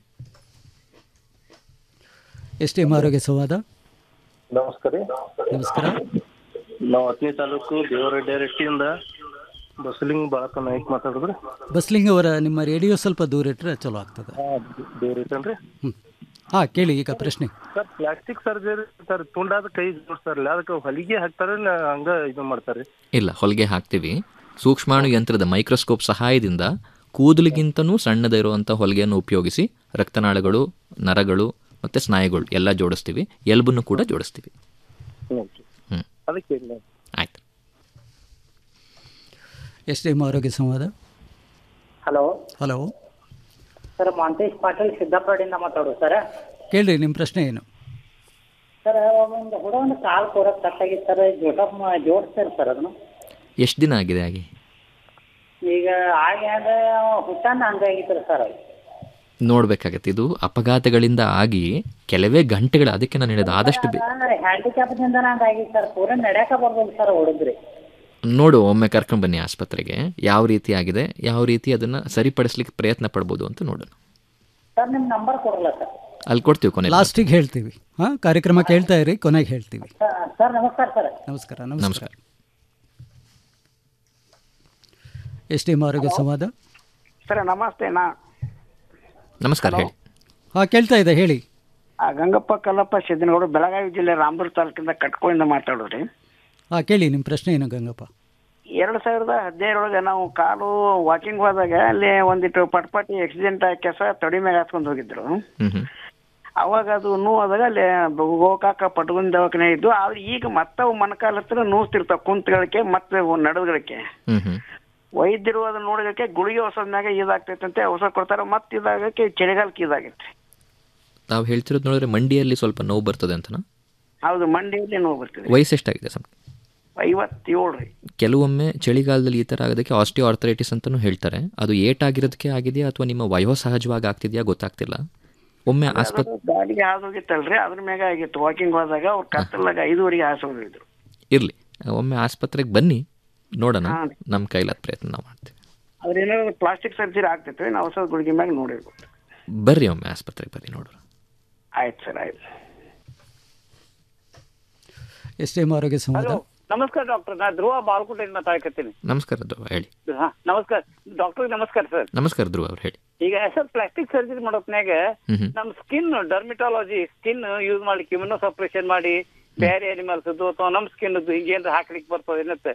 S T M ಆರೋಗ್ಯ ಸಂವಾದ ನಮಸ್ಕಾರ ರೀ ನಮಸ್ಕಾರ ನಾವು ಅತ್ನಿ ತಾಲೂಕು ದೇವರ ಡೈರೆಕ್ಟಿಂದ ಬಸಲಿಂಗ್ ಬಾಳಕ ನಾಯ್ಕ ಮಾತಾಡಿದ್ರಿ ಬಸ್ಲಿಂಗ್ ಅವರ ನಿಮ್ಮ ರೇಡಿಯೋ ಸ್ವಲ್ಪ ದೂರ ಇಟ್ಟರೆ ಚಲೋ ಆಗ್ತದೆ ದೇವ್ರ ಐತನ್ರಿ ಹ್ಞೂ ಹಾಂ ಕೇಳಿ ಈಗ ಪ್ರಶ್ನೆ ಸರ್ ಪ್ಲಾಸ್ಟಿಕ್ ಸರ್ಜರಿ ಸರ್ ತುಂಡಾದ ಕೈ ಜೋಡಿಸ್ತಾರಲ್ಲ ಅದಕ್ಕೆ ಹೊಲಿಗೆ ಹಾಕ್ತಾರ ಹಂಗ ಇದು ಮಾಡ್ತಾರ್ರಿ ಇಲ್ಲ ಹೊಲಿಗೆ ಹಾಕ್ತೀವಿ ಸೂಕ್ಷ್ಮಾಣು ಯಂತ್ರದ ಮೈಕ್ರೋಸ್ಕೋಪ್ ಸಹಾಯದಿಂದ ಕೂದಲಿಗಿಂತನೂ ಸಣ್ಣದ ಇರುವಂಥ ಹೊಲಿಗೆಯನ್ನು ಉಪಯೋಗಿಸಿ ರಕ್ತನಾಳಗಳು ನರಗಳು ಮತ್ತು ಸ್ನಾಯುಗಳು ಎಲ್ಲ ಜೋಡಿಸ್ತೀವಿ ಎಲುಬನ್ನು ಕೂಡ ಜೋಡಿಸ್ತೀವಿ ಹ್ಮ್. ಅದಕ್ಕೆ ಇಲ್ಲ ಆಯ್ತು ಎಸ್ ಟಿ ಎಂ ಆರೋಗ್ಯ ಸಂವಾದ hello hello sir Mantesh Patil ಸಿದ್ದಾಪುರದಿಂದ ಮಾತಾಡೋದು ಸರ್ ಕೇಳ್ರಿ ನಿಮ್ಮ ಪ್ರಶ್ನೆ ಏನು ಸರ್ ಒಂದು ಹುಡುಗನ ಕಾಲ್ ಕೊಡಕ್ ಕಟ್ಟಾಗಿತ್ತು ಸರ್ ಜೋಟಪ್ ಜೋಡಿಸ್ತಾರೆ ಸರ್ ಅದನ್ನು ಎಷ್ಟು ದಿನ ಆಗಿದೆ ಹಾಗೆ ಈಗ ಹಾಗೆ ಅಂದ್ರೆ ಹುಟ್ಟನ್ನ ಹಂಗಾಗಿತ್ತು ಸರ್ ಅದು ನೋಡ್ಬೇಕಾಗತ್ತೆ ಇದು ಅಪಘಾತಗಳಿಂದ ಆಗಿ ಕೆಲವೇ ಗಂಟೆಗಳ ಅದಕ್ಕೆ ನಾನು ಹೇಳಿದ ಆದಷ್ಟು ಬೇ- ಹ್ಯಾಂಡಿಕ್ಯಾಪ್ದಿಂದ ಹಂಗಾಗಿತ್ತು ಸರ್ ಪೂರ ನಡೆಯಕ ಬರ್ಬೋದು ಸರ್ ಹುಡುಗ್ರಿ ನೋಡು ಒಮ್ಮೆ ಕರ್ಕೊಂಡು ಬನ್ನಿ ಆಸ್ಪತ್ರೆಗೆ ಯಾವ ರೀತಿ ಆಗಿದೆ ಯಾವ ರೀತಿ ಅದನ್ನ ಸರಿಪಡಿಸ್ಲಿಕ್ಕೆ ಪ್ರಯತ್ನ ಪಡ್ಬೋದು ಅಂತ ನೋಡೋಣ ಸರ್ ನಿಮ್ ನಂಬರ್ ಕೊಡಲ್ಲ ಸರ್ ಅಲ್ಲಿ ಕೊಡ್ತೀವಿ ಕೊನೆ ಲಾಸ್ಟಿಗೆ ಹೇಳ್ತೀವಿ ಹಾಂ ಕಾರ್ಯಕ್ರಮ ಕೇಳ್ತಾ ಇರಿ ಕೊನೆಗೆ ಹೇಳ್ತೀವಿ ಸರ್ ನಮಸ್ಕಾರ ಸರ್ ನಮಸ್ಕಾರ ನಮಸ್ಕಾರ ನಮಸ್ಕಾರ ಎಸ್ ಟಿ ಎಂ ಆರೋಗ್ಯ ಸಂವಾದ ಸರ್ ನಮಸ್ತೆ ನಾ ನಮಸ್ಕಾರ ಹೇಳಿ ಹಾಂ ಕೇಳ್ತಾ ಇದೆ ಹೇಳಿ ಆ ಗಂಗಪ್ಪ ಕಲ್ಲಪ್ಪ ಸಿದ್ದನಗೌಡ ಬೆಳಗಾವಿ ಜಿಲ್ಲೆ ರಾಮದುರ್ಗ ತಾಲೂಕಿಂದ ಕಟ್ಕೋಯಿಂದ ಮಾತಾಡೋರಿ ಹಾಂ ಕೇಳಿ ನಿಮ್ಮ ಪ್ರಶ್ನೆ ಏನು ಗಂಗಪ್ಪ ಎರಡ್ ಸಾವಿರದ ಹದಿನೈದರೊಳಗೆ ನಾವು ಕಾಲು ವಾಕಿಂಗ್ ಹೋದಾಗ ಅಲ್ಲಿ ಒಂದಿಟ್ಟು ಪಟ್ಪಟಿ ಆಕ್ಸಿಡೆಂಟ್ ಕೆಸ ತೊಡಿ ಮೇಲೆ ಹಾಸ್ಕೊಂಡು ಹೋಗಿದ್ರು ಅವಾಗ ಅದು ನೋವಾದಾಗ ಅಲ್ಲಿ ಗೋಕಾಕ ಪಟ್ಗುಂದ ದವಾಖಾನೆ ಇದ್ದು ಆದ್ರೆ ಈಗ ಮತ್ತೆ ಅವು ಮೊಣಕಾಲ ಹತ್ರ ನೋವ್ತಿರ್ತಾವ ಕುಂತ್ಗಳಿಕೆ ಮತ್ತೆ ನಡದ್ಗಳಿಕೆ ವೈದ್ಯರು ಅದನ್ನ ನೋಡೋದಕ್ಕೆ ಗುಳಿಗೆ ಔಷಧನಾಗ ಇದಾಗ್ತೈತಂತೆ ಔಷಧ ಕೊಡ್ತಾರ ಮತ್ತೆ ಇದಾಗಕ್ಕೆ ಚಳಿಗಾಲಕ್ಕೆ ಇದಾಗೈತೆ ತಾವು ಹೇಳ್ತಿರೋದು ನೋಡಿದ್ರೆ ಮಂಡಿಯಲ್ಲಿ ಸ್ವಲ್ಪ ನೋವು ಬರ್ತದೆ ಅಂತನಾ ಹೌದು ಮಂಡಿಯಲ್ಲಿ ನೋವು ಬರ್ತದೆ ವಯಸ್ಸೆಷ್ಟಾಗಿದೆ ಸಮ್ ಐವತ್ತೇಳು ರೀ ಕೆಲವೊಮ್ಮೆ ಚಳಿಗಾಲದಲ್ಲಿ ಈ ಥರ ಆಗೋದಕ್ಕೆ ಆಸ್ಟಿಯೋ ಆರ್ಥರೈಟಿಸ್ ಅಂತಲೂ ಹೇಳ್ತಾರೆ ಅದು ಏಟಾಗಿರೋದಕ್ಕೆ ಆಗಿದೆಯಾ ಅಥವಾ ನಿಮ್ಮ ವಯೋಸಹಜವಾಗಿ ಆಗ್ತಿದೆಯಾ ಗೊತ್ತಾಗ್ತಿಲ್ಲ ಒಮ್ಮೆ ಆಸ್ಪತ್ರೆ ಗಾಡಿಗೆ ಹಾಸೋಗಿತ್ತಲ್ರಿ ಅದ್ರ ಮ್ಯಾಗ ಆಗಿತ್ತು ವಾಕಿಂಗ್ ಹೋದಾಗ ಅವ್ರ ಕತ್ತಲಾಗ ಐದುವರೆಗೆ ಹಾಸೋಗಿದ್ರು ಇರಲಿ ಒಮ್ಮೆ ಆಸ್ಪತ್ರೆಗೆ ಬನ್ನಿ ನೋಡೋಣ ಹಾ. ನಮ್ಮ ಕೈಲಾದ ಪ್ರಯತ್ನ ನಾವು ಮಾಡ್ತೀವಿ ಅದ್ರ ಏನಾದ್ರು ಪ್ಲಾಸ್ಟಿಕ್ ಸರ್ಜರಿ ಆಗ್ತೈತೆ ನಾವು ಔಷಧ ಗುಳಿಗೆ ಮ್ಯಾಗ ನೋಡಿರ್ಬೋದು ಬರ್ರಿ ಒಮ್ಮೆ ಆಸ್ಪತ್ರೆಗೆ ಬರ್ರಿ ನೋಡೋಣ ಆಯ್ತು ಸರ್ ಆಯ್ತು ಎಸ್ ಟಿ ಎಂ ಆರೋಗ್ಯ ಸಂವಾದ ನಮಸ್ಕಾರ ಡಾಕ್ಟರ್ ನಾ ಧ್ರುವ ಬಾಲ್ಕೋಟೆಯಿಂದ ಮಾತಾಡಕತ್ತೀನಿ ನಮಸ್ಕಾರ ಧ್ರುವ ಹೇಳಿ ಹಾ ನಮಸ್ಕಾರ ಡಾಕ್ಟರ್ ನಮಸ್ಕಾರ ಸರ್ ನಮಸ್ಕಾರ ಧ್ರುವ ಅವ್ರು ಹೇಳಿ ಈಗ ಸರ್ ಪ್ಲಾಸ್ಟಿಕ್ ಸರ್ಜರಿ ಮಾಡೋತ್ನಾಗ ಹ್ಮ್ ಹ್ಮ್. ನಮ್ ಸ್ಕಿನ್ ಡರ್ಮಿಟಾಲಜಿ ಸ್ಕಿನ್ ಯೂಸ್ ಮಾಡ್ಲಿಕ್ಕೆ ಇಮ್ಯುನೋ ಸಪ್ರೇಷನ್ ಮಾಡಿ ಬೇರೆ ಅನಿಮಲ್ಸ್ ಅಥವಾ ನಮ್ ಸ್ಕಿನ್ ಹಿಂಗೇನ್ರ ಹಾಕ್ಲಿಕ್ಕೆ ಬರ್ತದೆ ಏನತ್ತೆ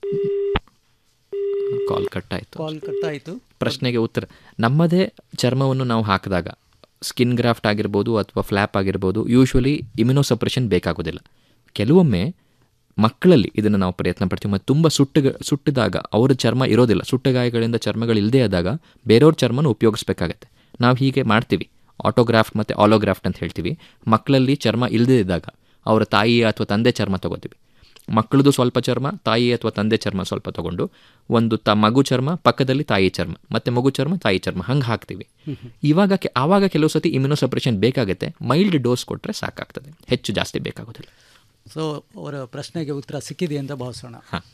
ಕಾಲ್ ಕಟ್ ಆಯಿತು ಕಾಲ್ ಕಟ್ ಆಯಿತು ಪ್ರಶ್ನೆಗೆ ಉತ್ತರ ನಮ್ಮದೇ ಚರ್ಮವನ್ನು ನಾವು ಹಾಕಿದಾಗ ಸ್ಕಿನ್ ಗ್ರಾಫ್ಟ್ ಆಗಿರ್ಬೋದು ಅಥವಾ ಫ್ಲ್ಯಾಪ್ ಆಗಿರ್ಬೋದು ಯೂಶ್ವಲಿ ಇಮ್ಯುನೋ ಸಪ್ರೆಷನ್ ಬೇಕಾಗೋದಿಲ್ಲ ಕೆಲವೊಮ್ಮೆ ಮಕ್ಕಳಲ್ಲಿ ಇದನ್ನು ನಾವು ಪ್ರಯತ್ನ ಪಡ್ತೀವಿ ಮತ್ತು ತುಂಬ ಸುಟ್ಟ ಸುಟ್ಟಿದಾಗ ಅವರ ಚರ್ಮ ಇರೋದಿಲ್ಲ ಸುಟ್ಟ ಗಾಯಗಳಿಂದ ಚರ್ಮಗಳು ಇಲ್ಲದೇ ಆದಾಗ ಬೇರೆಯವ್ರ ಚರ್ಮನ ಉಪಯೋಗಿಸ್ಬೇಕಾಗತ್ತೆ ನಾವು ಹೀಗೆ ಮಾಡ್ತೀವಿ ಆಟೋಗ್ರಾಫ್ಟ್ ಮತ್ತು ಆಲೋಗ್ರಾಫ್ಟ್ ಅಂತ ಹೇಳ್ತೀವಿ ಮಕ್ಕಳಲ್ಲಿ ಚರ್ಮ ಇಲ್ಲದೇ ಇದ್ದಾಗ ಅವರ ತಾಯಿ ಅಥವಾ ತಂದೆ ಚರ್ಮ ತಗೋತೀವಿ ಮಕ್ಕಳದು ಸ್ವಲ್ಪ ಚರ್ಮ ತಾಯಿ ಅಥವಾ ತಂದೆ ಚರ್ಮ ಸ್ವಲ್ಪ ತಗೊಂಡು ಒಂದು ತ ಮಗು ಚರ್ಮ ಪಕ್ಕದಲ್ಲಿ ತಾಯಿ ಚರ್ಮ ಮತ್ತೆ ಮಗು ಚರ್ಮ ತಾಯಿ ಚರ್ಮ ಹಂಗೆ ಹಾಕ್ತೀವಿ ಇವಾಗ ಕೆ- ಆವಾಗ ಕೆಲವು ಸತಿ ಇಮ್ಯುನೋ ಸಪ್ರೆಷನ್ ಬೇಕಾಗುತ್ತೆ ಮೈಲ್ಡ್ ಡೋಸ್ ಕೊಟ್ಟರೆ ಸಾಕಾಗ್ತದೆ ಹೆಚ್ಚು ಜಾಸ್ತಿ ಬೇಕಾಗೋದಿಲ್ಲ ಸೊ ಅವರ ಪ್ರಶ್ನೆಗೆ ಉತ್ತರ ಸಿಕ್ಕಿದೆ ಅಂತ ಭಾವಿಸೋಣ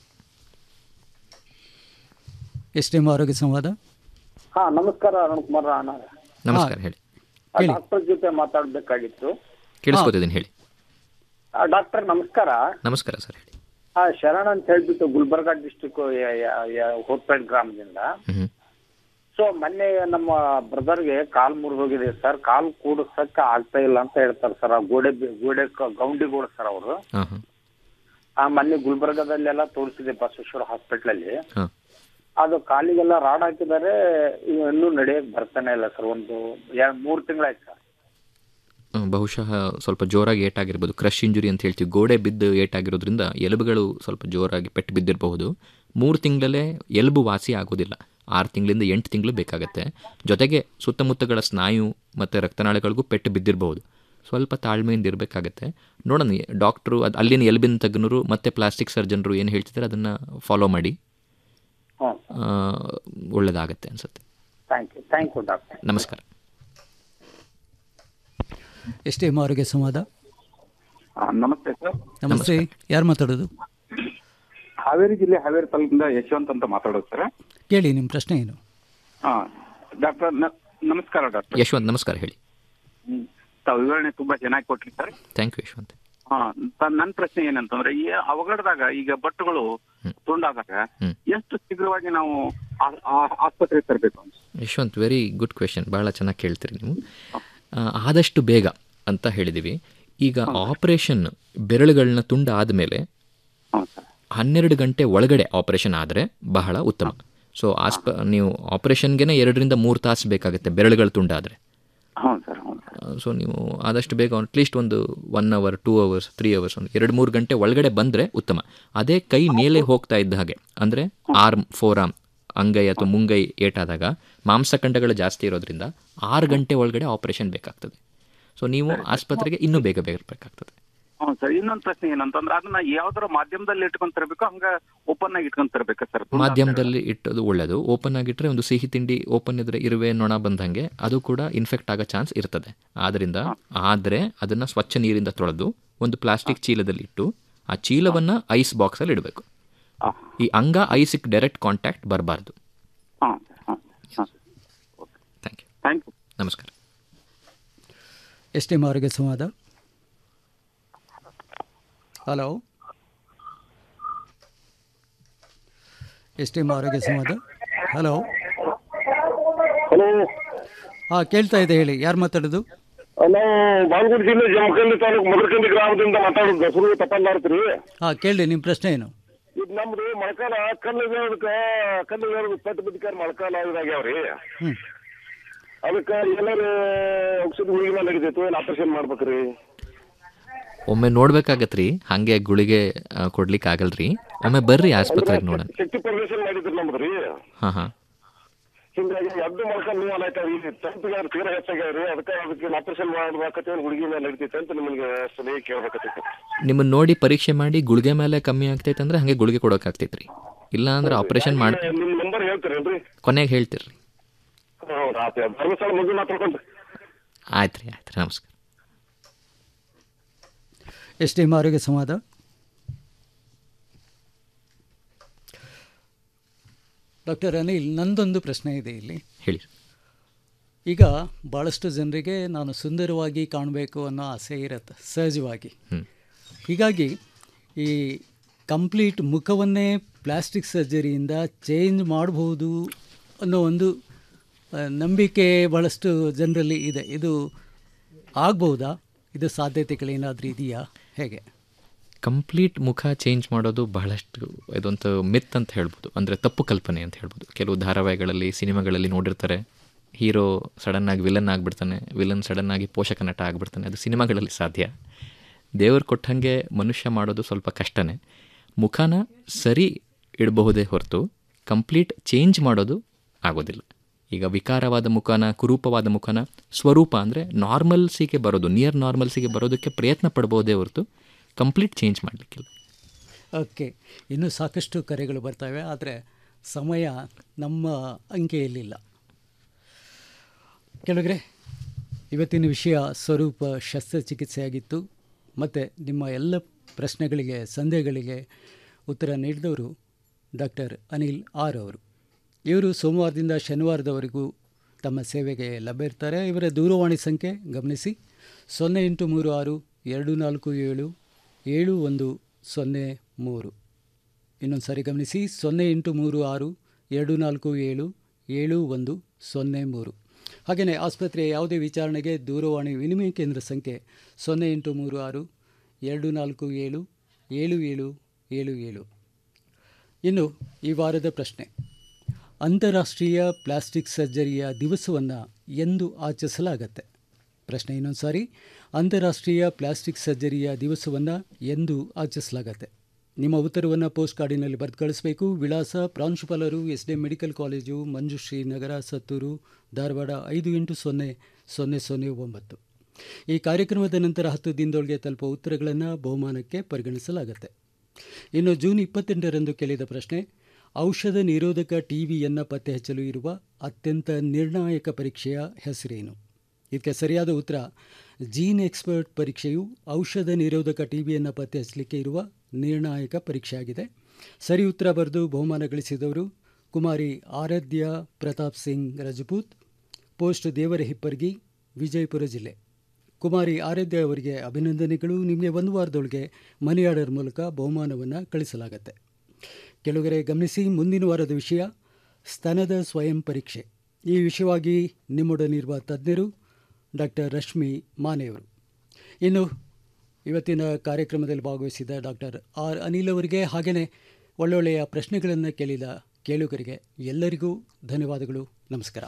ಎಸ್ ಟಿ ಎಂ ಆರೋಗ್ಯ ಸಂವಾದ ಹಾ ನಮಸ್ಕಾರ ಅರುಣ್ ಕುಮಾರ್ ಅಣ್ಣ ನಮಸ್ಕಾರ ಹೇಳಿ ಡಾಕ್ಟರ್ ಜೊತೆ ಮಾತಾಡ್ಬೇಕಾಗಿತ್ತು ಕೇಳಿಸ್ಕೊತಿದ್ದೀನಿ ಹೇಳಿ ಡಾಕ್ಟರ್ ನಮಸ್ಕಾರ ನಮಸ್ಕಾರ ಸರ್ ಹೇಳಿ ಆ ಶರಣ್ ಅಂತ ಹೇಳ್ಬಿಟ್ಟು ಗುಲ್ಬರ್ಗಾ ಡಿಸ್ಟಿಕ್ ಹೋತ್ಪೇಟ್ ಗ್ರಾಮದಿಂದ ಹ್ಮ್. ಸೊ ಮೊನ್ನೆ ನಮ್ಮ ಬ್ರದರ್ಗೆ ಕಾಲ್ ಮುರಿದು ಹೋಗಿದೆ ಸರ್ ಕಾಲ್ ಕೂಡಿಸಕ್ಕೆ ಆಗ್ತಾ ಇಲ್ಲ ಅಂತ ಹೇಳ್ತಾರೆ ಸರ್ ಆ ಗೋಡೆ ಬಿ- ಗೋಡೆ ಕ- ಗೌಂಡಿಗೋಡು ಸರ್ ಅವರು ಹಾಂ ಹಾಂ ಆ ಮೊನ್ನೆ ಗುಲ್ಬರ್ಗಾದಲ್ಲೆಲ್ಲ ತೋರಿಸಿದೆ ಬಸವೇಶ್ವರ ಹಾಸ್ಪಿಟಲ್ ಅಲ್ಲಿ ಹಾಂ ಅದು ಕಾಲಿಗೆಲ್ಲ ರಾಡ್ ಹಾಕಿದ್ದಾರೆ ಇವ್ ಇನ್ನೂ ನಡೆಯಕ್ ಬರ್ತಾನೆ ಇಲ್ಲ ಸರ್ ಒಂದು ಎರಡ್ ಮೂರ್ ತಿಂಗಳಾಯ್ತು ಸರ್ ಹ್ಮ್, ಬಹುಶಃ ಸ್ವಲ್ಪ ಜೋರಾಗಿ ಏಟಾಗಿರ್ಬೋದು ಕ್ರಶ್ ಇಂಜುರಿ ಅಂತ ಹೇಳ್ತೀವಿ ಗೋಡೆ ಬಿದ್ದು ಏಟಾಗಿರೋದ್ರಿಂದ ಎಲುಬುಗಳು ಸ್ವಲ್ಪ ಜೋರಾಗಿ ಪೆಟ್ಟು ಬಿದ್ದಿರಬಹುದು ಮೂರು ತಿಂಗಳಲ್ಲೇ ಎಲುಬು ವಾಸಿ ಆಗೋದಿಲ್ಲ ಆರು ತಿಂಗಳಿಂದ ಎಂಟು ತಿಂಗಳು ಬೇಕಾಗತ್ತೆ ಜೊತೆಗೆ ಸುತ್ತಮುತ್ತಗಳ ಸ್ನಾಯು ಮತ್ತು ರಕ್ತನಾಳಗಳಿಗೂ ಪೆಟ್ಟು ಬಿದ್ದಿರಬಹುದು ಸ್ವಲ್ಪ ತಾಳ್ಮೆಯಿಂದ ಇರಬೇಕಾಗತ್ತೆ ನೋಡೋಣ ಡಾಕ್ಟ್ರು ಅದು ಅಲ್ಲಿನ ಎಲುಬಿನ ತಜ್ಞರು ಮತ್ತು ಪ್ಲಾಸ್ಟಿಕ್ ಸರ್ಜನ್ರು ಏನು ಹೇಳ್ತಿದ್ದಾರೆ ಅದನ್ನು ಫಾಲೋ ಮಾಡಿ ಹ್ಮ್ ಆ, ಒಳ್ಳೆಯದಾಗತ್ತೆ ಅನಿಸುತ್ತೆ thank you thank you doctor ನಮಸ್ಕಾರ ಎಸ್ ಟಿ ಎಂ ಆರೋಗ್ಯ ಸಂವಾದ ನಮಸ್ತೆ ಸರ್ ನಮಸ್ತೆ ಯಾರು ಮಾತಾಡೋದು ಹಾವೇರಿ ಜಿಲ್ಲೆ ಹಾವೇರಿ ತಾಲೂಕಿಂದ ಯಶವಂತ್ ಅಂತ ಮಾತಾಡೋದು ಸರ್ ಕೇಳಿ ನಿಮ್ಮ ಪ್ರಶ್ನೆ ಏನು ಹಾ ಡಾಕ್ಟರ್ ನ- ನಮಸ್ಕಾರ ಡಾಕ್ಟರ್ ಯಶವಂತ್ ನಮಸ್ಕಾರ ಹೇಳಿ ಹ್ಮ್. ತಾವು ವಿವರಣೆ ತುಂಬಾ ಚೆನ್ನಾಗಿ ಕೊಟ್ರಿ ಸರ್ ಥ್ಯಾಂಕ್ ಯು ಯಶವಂತ್ ಹಾ ತ- ನನ್ ಪ್ರಶ್ನೆ ಏನಂತಂದ್ರೆ ಈ ಅವಘಡದಾಗ ಈಗ ಬಟ್ಟುಗಳು ತುಂಡಾದಾಗ ಎಷ್ಟು ಶೀಘ್ರವಾಗಿ ನಾವು ಆ- ಆ- ಆಸ್ಪತ್ರೆಗೆ ತರಬೇಕು ಅಂತ ಯಶವಂತ್ ವೆರಿ ಗುಡ್ ಕ್ವೆಶನ್ ಭಾಳ ಚೆನ್ನಾಗಿ ಕೇಳ್ತೀರಿ ನೀವು ಆ, ಆದಷ್ಟು ಬೇಗ ಅಂತ ಹೇಳಿದ್ದೀವಿ ಈಗ ಆಪರೇಷನ್ ಬೆರಳುಗಳನ್ನ ತುಂಡ ಆದಮೇಲೆ ಹನ್ನೆರಡು ಗಂಟೆ ಒಳಗಡೆ ಆಪರೇಷನ್ ಆದರೆ ಬಹಳ ಉತ್ತಮ ಸೊ ಆಸ್ಪ ನೀವು ಆಪರೇಷನ್ಗೆ ಎರಡರಿಂದ ಮೂರು ತಾಸು ಬೇಕಾಗುತ್ತೆ ಬೆರಳುಗಳು ತುಂಡಾದರೆ ಹ್ಞೂ ಸರ್ ಹ್ಞೂ ಸೊ ನೀವು ಆದಷ್ಟು ಬೇಗ ಅಟ್ಲೀಸ್ಟ್ ಒಂದು one hour two hours three hours ಒಂದು ಎರಡು ಮೂರು ಗಂಟೆ ಒಳಗಡೆ ಬಂದರೆ ಉತ್ತಮ ಅದೇ ಕೈ ಮೇಲೆ ಹೋಗ್ತಾ ಇದ್ದ ಹಾಗೆ ಅಂದರೆ ಆರ್ಮ್ ಫೋರ್ ಆರ್ಮ್ ಅಂಗೈ ಅಥವಾ ಮುಂಗೈ ಏಟಾದಾಗ ಮಾಂಸಖಂಡಗಳು ಜಾಸ್ತಿ ಇರೋದ್ರಿಂದ ಆರು ಗಂಟೆ ಒಳಗಡೆ ಆಪರೇಷನ್ ಬೇಕಾಗ್ತದೆ ಸೊ ನೀವು ಆಸ್ಪತ್ರೆಗೆ ಇನ್ನೂ ಬೇಗ ಬೇಗ ಬೇಕಾಗ್ತದೆ ಹ್ಞೂ ಸರ್ ಇನ್ನೊಂದು ಪ್ರಶ್ನೆ ಏನಂತಂದ್ರೆ ಅದನ್ನ ಯಾವ್ದಾರ ಮಾಧ್ಯಮದಲ್ಲಿ ಇಟ್ಕೊಂಡ್ ತರಬೇಕು ಹಂಗ ಓಪನ್ ಆಗಿ ಇಟ್ಕೊಂಡ್ ತರಬೇಕಾ ಸರ್ ಮಾಧ್ಯಮದಲ್ಲಿ ಇಟ್ಟದು ಒಳ್ಳೆಯದು ಓಪನ್ ಆಗಿಟ್ಟರೆ ಒಂದು ಸಿಹಿ ತಿಂಡಿ ಓಪನ್ ಇದ್ರೆ ಇರುವೆ ನೊಣ ಬಂದಂಗೆ ಅದು ಕೂಡ ಇನ್ಫೆಕ್ಟ್ ಆಗೋ ಚಾನ್ಸ್ ಇರ್ತದೆ ಆದ್ದರಿಂದ ಆದರೆ ಅದನ್ನು ಸ್ವಚ್ಛ ನೀರಿಂದ ತೊಳೆದು ಒಂದು ಪ್ಲಾಸ್ಟಿಕ್ ಚೀಲದಲ್ಲಿ ಇಟ್ಟು ಆ ಚೀಲವನ್ನು ಐಸ್ ಬಾಕ್ಸಲ್ಲಿ ಇಡಬೇಕು ಈ ಅಂಗ ಐಸಿಕ್ ಡೈರೆಕ್ಟ್ ಕಾಂಟ್ಯಾಕ್ಟ್ ಬರಬಾರ್ದು ಥ್ಯಾಂಕ್ ಯು ಥ್ಯಾಂಕ್ ಯು ನಮಸ್ಕಾರ ಎಸ್ ಟಿ ಎಂ ಆರೋಗ್ಯ ಸಂವಾದ ಹಲೋ ಎಸ್ ಟಿ ಎಂ ಆರೋಗ್ಯ ಸಂವಾದ ಹಲೋ ಹಾಂ ಕೇಳ್ತಾ ಇದೆ ಹೇಳಿ ಯಾರು ಮಾತಾಡೋದು ನಾವು ಬಾಗಲಕೋಟೆ ಜಿಲ್ಲೆ ಜಮಖಂಡಿ ತಾಲೂಕು ಮದರಕಂಡಿ ಗ್ರಾಮದಿಂದ ಮಾತಾಡೋದು ದಸರು ತಪ್ಪಲ್ಲಾರ್ತ್ರಿ ಹಾಂ ಕೇಳಿ ನಿಮ್ಮ ಪ್ರಶ್ನೆ ಏನು ಇದು ನಮ್ದು ಮೊಳಕಾಲ ಕಲ್ಲಿಗೆ ಕಲ್ಲಿಗೆ ಪೆಟ್ಟು ಬಿದ್ದಿಕಾರ ಮೊಳಕಾಲ ಇದಾಗ್ಯಾವ್ರಿ ಹ್ಮ್. ಅದಕ್ಕೆ ಎಲ್ಲರೂ ಔಷಧಿ ಗುಳಿಗೆ ಮೇಲೆ ನಡೀತೈತೆ ಏನು ಆಪರೇಷನ್ ಮಾಡ್ಬೇಕ್ರಿ ಒಮ್ಮೆ ನೋಡ್ಬೇಕಾಗತ್ರಿ ಹಂಗೆ ಗುಳಿಗೆ ಆ, ಕೊಡ್ಲಿಕ್ಕೆ ಆಗಲ್ರಿ ಒಮ್ಮೆ ಬರ್ರಿ ಆಸ್ಪತ್ರೆಗೆ ನೋಡೋಣ ಶಕ್ತಿ ಪ್ರದರ್ಶನ ಮಾಡಿದ್ರಿ ನಮ್ದ್ರಿ ಹಾ ಹಾ ಹಿಂಗಾಗಿ ಎದ್ದು ಮೊಳಕಾಲ ನೋವು ಆಯ್ತಾವ್ರಿ ತಂಪಿಗೆ ತೀರ ಹೆಚ್ಚಾಗ್ಯಾವ್ರಿ ಅದಕ್ಕೆ ಅದಕ್ಕೆ ಆಪರೇಷನ್ ಮಾಡ್ಬೇಕತ್ತೆ ಗುಳಿಗೆ ಮೇಲೆ ನಡೀತೈತೆ ಅಂತ ನಿಮಗೆ ಸಲಹೆ ಕೇಳ್ಬೇಕತ್ತೈತೆ ನಿಮ್ಮನ್ನ ನೋಡಿ ಪರೀಕ್ಷೆ ಮಾಡಿ ಗುಳಿಗೆ ಮೇಲೆ ಕಮ್ಮಿ ಆಗ್ತೈತೆ ಅಂದ್ರೆ ಹಂಗೆ ಗುಳಿಗೆ ಕೊಡೋಕಾಗ್ತೈತ್ರಿ ಇಲ್ಲ ಅಂದ್ರೆ ಆಪರೇಷನ್ ಮಾಡಿ ನಿಮ್ ನಂಬರ್ ಹೇಳ್ತೀರೇನ್ರಿ ಕೊನೆಗೆ ಹೇಳ್ತೀರಿ ಹೌದು ಆತ ಧರ್ಮಸ್ಥಳ ಮುಂದೆ ಮಾತಾಡ್ಕೊಂಡ್ರಿ ಆಯ್ತು ರೀ ಆಯ್ತು ರೀ ನಮಸ್ಕಾರ ಎಸ್ ಡಿ ಎಂ ಆರೋಗ್ಯ ಸಂವಾದ ಡಾಕ್ಟರ್ ಅನಿಲ್ ನಂದೊಂದು ಪ್ರಶ್ನೆ ಇದೆ ಇಲ್ಲಿ ಹೇಳಿ ಈಗ ಭಾಳಷ್ಟು ಜನರಿಗೆ ನಾನು ಸುಂದರವಾಗಿ ಕಾಣಬೇಕು ಅನ್ನೋ ಆಸೆ ಇರುತ್ತೆ ಸಹಜವಾಗಿ ಹ್ಮ್. ಹೀಗಾಗಿ ಈ ಕಂಪ್ಲೀಟ್ ಮುಖವನ್ನೇ ಪ್ಲಾಸ್ಟಿಕ್ ಸರ್ಜರಿಯಿಂದ ಚೇಂಜ್ ಮಾಡಬಹುದು ಅನ್ನೋ ಒಂದು ಆ, ನಂಬಿಕೆ ಭಾಳಷ್ಟು ಜನರಲ್ಲಿ ಇದೆ ಇದು ಆಗ್ಬಹುದಾ ಇದು ಸಾಧ್ಯತೆಗಳೇನಾದರೂ ಇದೆಯಾ ಹೇಗೆ ಕಂಪ್ಲೀಟ್ ಮುಖ ಚೇಂಜ್ ಮಾಡೋದು ಬಹಳಷ್ಟು ಇದೊಂದು ಮಿತ್ ಅಂತ ಹೇಳ್ಬೋದು ಅಂದರೆ ತಪ್ಪು ಕಲ್ಪನೆ ಅಂತ ಹೇಳ್ಬೋದು ಕೆಲವು ಧಾರಾವಾಹಿಗಳಲ್ಲಿ ಸಿನಿಮಾಗಳಲ್ಲಿ ನೋಡಿರ್ತಾರೆ ಹೀರೋ ಸಡನ್ ಆಗಿ ವಿಲನ್ ಆಗಿಬಿಡ್ತಾನೆ ವಿಲನ್ ಸಡನ್ ಆಗಿ ಪೋಷಕ ನಟ ಆಗಿಬಿಡ್ತಾನೆ ಅದು ಸಿನಿಮಾಗಳಲ್ಲಿ ಸಾಧ್ಯ ದೇವರು ಕೊಟ್ಟಂಗೆ ಮನುಷ್ಯ ಮಾಡೋದು ಸ್ವಲ್ಪ ಕಷ್ಟನೇ ಮುಖನ ಸರಿ ಇಡಬಹುದೇ ಹೊರತು ಕಂಪ್ಲೀಟ್ ಚೇಂಜ್ ಮಾಡೋದು ಆಗೋದಿಲ್ಲ ಈಗ ವಿಕಾರವಾದ ಮುಖನ ಕುರೂಪವಾದ ಮುಖನ ಸ್ವರೂಪ ಅಂದರೆ ನಾರ್ಮಲ್ಸಿಗೆ ಬರೋದು ನಿಯರ್ ನಾರ್ಮಲ್ಸಿಗೆ ಬರೋದಕ್ಕೆ ಪ್ರಯತ್ನ ಪಡ್ಬೋದೇ ಹೊರತು ಕಂಪ್ಲೀಟ್ ಚೇಂಜ್ ಮಾಡಲಿಕ್ಕಿಲ್ಲ ಓಕೆ ಇನ್ನೂ ಸಾಕಷ್ಟು ಕರೆಗಳು ಬರ್ತವೆ ಆದರೆ ಸಮಯ ನಮ್ಮ ಅಂಕೆಯಲ್ಲಿಲ್ಲ ಕೆಳಗರೆ ಇವತ್ತಿನ ವಿಷಯ ಸ್ವರೂಪ ಶಸ್ತ್ರಚಿಕಿತ್ಸೆಯಾಗಿತ್ತು ಮತ್ತು ನಿಮ್ಮ ಎಲ್ಲ ಪ್ರಶ್ನೆಗಳಿಗೆ ಸಂದೇಹಗಳಿಗೆ ಉತ್ತರ ನೀಡಿದವರು ಡಾಕ್ಟರ್ ಅನಿಲ್ ಆರ್ ಅವರು ಇವರು ಸೋಮವಾರದಿಂದ ಶನಿವಾರದವರೆಗೂ ತಮ್ಮ ಸೇವೆಗೆ ಲಭ್ಯ ಇರ್ತಾರೆ ಇವರ ದೂರವಾಣಿ ಸಂಖ್ಯೆ ಗಮನಿಸಿ ಸೊನ್ನೆ ಎಂಟು ಮೂರು ಆರು ಎರಡು ನಾಲ್ಕು ಏಳು ಏಳು ಒಂದು ಸೊನ್ನೆ ಮೂರು ಇನ್ನೊಂದು ಸಾರಿ ಗಮನಿಸಿ ಸೊನ್ನೆ ಎಂಟು ಮೂರು ಆರು ಎರಡು ನಾಲ್ಕು ಏಳು ಏಳು ಒಂದು ಸೊನ್ನೆ ಮೂರು ಹಾಗೆಯೇ ಆಸ್ಪತ್ರೆಯ ಯಾವುದೇ ವಿಚಾರಣೆಗೆ ದೂರವಾಣಿ ವಿನಿಮಯ ಕೇಂದ್ರ ಸಂಖ್ಯೆ ಸೊನ್ನೆ ಎಂಟು ಮೂರು ಆರು ಎರಡು ನಾಲ್ಕು ಏಳು ಏಳು ಏಳು ಏಳು ಏಳು ಇನ್ನು ಈ ವಾರದ ಪ್ರಶ್ನೆ ಅಂತಾರಾಷ್ಟ್ರೀಯ ಪ್ಲಾಸ್ಟಿಕ್ ಸರ್ಜರಿಯ ದಿವಸವನ್ನು ಎಂದು ಆಚರಿಸಲಾಗತ್ತೆ ಪ್ರಶ್ನೆ ಇನ್ನೊಂದು ಸಾರಿ ಅಂತಾರಾಷ್ಟ್ರೀಯ ಪ್ಲಾಸ್ಟಿಕ್ ಸರ್ಜರಿಯ ದಿವಸವನ್ನು ಎಂದು ಆಚರಿಸಲಾಗತ್ತೆ ನಿಮ್ಮ ಉತ್ತರವನ್ನು ಪೋಸ್ಟ್ ಕಾರ್ಡಿನಲ್ಲಿ ಬರೆದು ಕಳಿಸಬೇಕು ವಿಳಾಸ ಪ್ರಾಂಶುಪಾಲರು S D medical college Manjushree Nagar Sattur Dharwad ಐದು ಎಂಟು ಸೊನ್ನೆ ಸೊನ್ನೆ ಸೊನ್ನೆ ಒಂಬತ್ತು ಈ ಕಾರ್ಯಕ್ರಮದ ನಂತರ ಹತ್ತು ದಿನದೊಳಗೆ ತಲುಪುವ ಉತ್ತರಗಳನ್ನು ಬಹುಮಾನಕ್ಕೆ ಪರಿಗಣಿಸಲಾಗುತ್ತೆ ಇನ್ನು ಜೂನ್ ಇಪ್ಪತ್ತೆಂಟರಂದು ಕೇಳಿದ ಪ್ರಶ್ನೆ ಔಷಧ ನಿರೋಧಕ ಟಿವಿಯನ್ನು ಪತ್ತೆ ಹಚ್ಚಲು ಇರುವ ಅತ್ಯಂತ ನಿರ್ಣಾಯಕ ಪರೀಕ್ಷೆಯ ಹೆಸರೇನು ಇದಕ್ಕೆ ಸರಿಯಾದ ಉತ್ತರ ಜೀನ್ ಎಕ್ಸ್ಪರ್ಟ್ ಪರೀಕ್ಷೆಯು ಔಷಧ ನಿರೋಧಕ ಟಿವಿಯನ್ನು ಪತ್ತೆ ಹಚ್ಚಲಿಕ್ಕೆ ಇರುವ ನಿರ್ಣಾಯಕ ಪರೀಕ್ಷೆಯಾಗಿದೆ ಸರಿ ಉತ್ತರ ಬರೆದು ಬಹುಮಾನ ಗಳಿಸಿದವರು ಕುಮಾರಿ ಆರಾಧ್ಯ ಪ್ರತಾಪ್ ಸಿಂಗ್ ರಜಪೂತ್ ಪೋಸ್ಟ್ ದೇವರ ಹಿಪ್ಪರ್ಗಿ ವಿಜಯಪುರ ಜಿಲ್ಲೆ ಕುಮಾರಿ ಆರಾಧ್ಯ ಅವರಿಗೆ ಅಭಿನಂದನೆಗಳು ನಿಮಗೆ ಒಂದು ವಾರದೊಳಗೆ ಮನಿ ಆರ್ಡರ್ ಮೂಲಕ ಬಹುಮಾನವನ್ನು ಕಳಿಸಲಾಗುತ್ತೆ ಕೆಲವರೆ ಗಮನಿಸಿ ಮುಂದಿನ ವಾರದ ವಿಷಯ ಸ್ತನದ ಸ್ವಯಂ ಪರೀಕ್ಷೆ ಈ ವಿಷಯವಾಗಿ ನಿಮ್ಮೊಡನಿರುವ ತಜ್ಞರು ಡಾಕ್ಟರ್ ರಶ್ಮಿ ಮಾನೆಯವರು ಇನ್ನು ಇವತ್ತಿನ ಕಾರ್ಯಕ್ರಮದಲ್ಲಿ ಭಾಗವಹಿಸಿದ ಡಾಕ್ಟರ್ ಆರ್ ಅನಿಲ್ ಅವರಿಗೆ ಹಾಗೆಯೇ ಒಳ್ಳೊಳ್ಳೆಯ ಪ್ರಶ್ನೆಗಳನ್ನು ಕೇಳಿದ ಕೇಳುಗರಿಗೆ ಎಲ್ಲರಿಗೂ ಧನ್ಯವಾದಗಳು ನಮಸ್ಕಾರ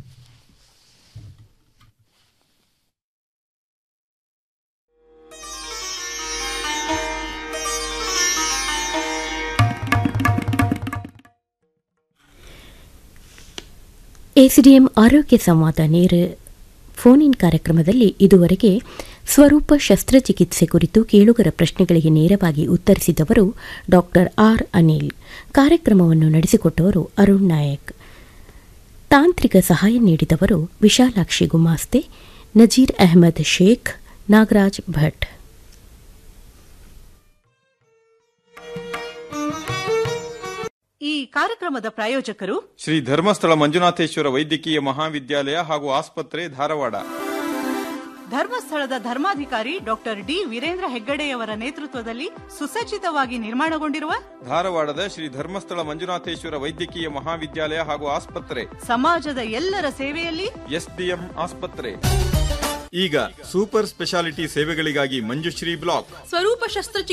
ಎಸಿಡಿಎಂ ಆರೋಗ್ಯ ಸಂವಾದ ನೇರ ಫೋನ್ ಇನ್ ಕಾರ್ಯಕ್ರಮದಲ್ಲಿ ಇದುವರೆಗೆ ಸ್ವರೂಪ ಶಸ್ತ್ರಚಿಕಿತ್ಸೆ ಕುರಿತು ಕೇಳುಗರ ಪ್ರಶ್ನೆಗಳಿಗೆ ನೇರವಾಗಿ ಉತ್ತರಿಸಿದವರು ಡಾಕ್ಟರ್ ಆರ್ ಅನಿಲ್ ಕಾರ್ಯಕ್ರಮವನ್ನು ನಡೆಸಿಕೊಟ್ಟವರು ಅರುಣ್ ನಾಯಕ್ ತಾಂತ್ರಿಕ ಸಹಾಯ ನೀಡಿದವರು ವಿಶಾಲಾಕ್ಷಿ ಗುಮಾಸ್ತೆ ನಜೀರ್ ಅಹಮದ್ ಶೇಖ್ ನಾಗರಾಜ್ ಭಟ್ ಈ ಕಾರ್ಯಕ್ರಮದ ಪ್ರಾಯೋಜಕರು ಶ್ರೀ ಧರ್ಮಸ್ಥಳ ಮಂಜುನಾಥೇಶ್ವರ ವೈದ್ಯಕೀಯ ಮಹಾವಿದ್ಯಾಲಯ ಹಾಗೂ ಆಸ್ಪತ್ರೆ ಧಾರವಾಡ ಧರ್ಮಸ್ಥಳದ ಧರ್ಮಾಧಿಕಾರಿ ಡಾಕ್ಟರ್ ಡಿ ವೀರೇಂದ್ರ ಹೆಗ್ಗಡೆಯವರ ನೇತೃತ್ವದಲ್ಲಿ ಸುಸಜ್ಜಿತವಾಗಿ ನಿರ್ಮಾಣಗೊಂಡಿರುವ ಧಾರವಾಡದ ಶ್ರೀ ಧರ್ಮಸ್ಥಳ ಮಂಜುನಾಥೇಶ್ವರ ವೈದ್ಯಕೀಯ ಮಹಾವಿದ್ಯಾಲಯ ಹಾಗೂ ಆಸ್ಪತ್ರೆ ಸಮಾಜದ ಎಲ್ಲರ ಸೇವೆಯಲ್ಲಿ ಎಸ್ಡಿಎಂ ಆಸ್ಪತ್ರೆ ಈಗ ಸೂಪರ್ ಸ್ಪೆಷಾಲಿಟಿ ಸೇವೆಗಳಿಗಾಗಿ ಮಂಜುಶ್ರೀ ಬ್ಲಾಕ್ ಸ್ವರೂಪ ಶಸ್ತ್ರಚಿಕಿತ್ಸೆ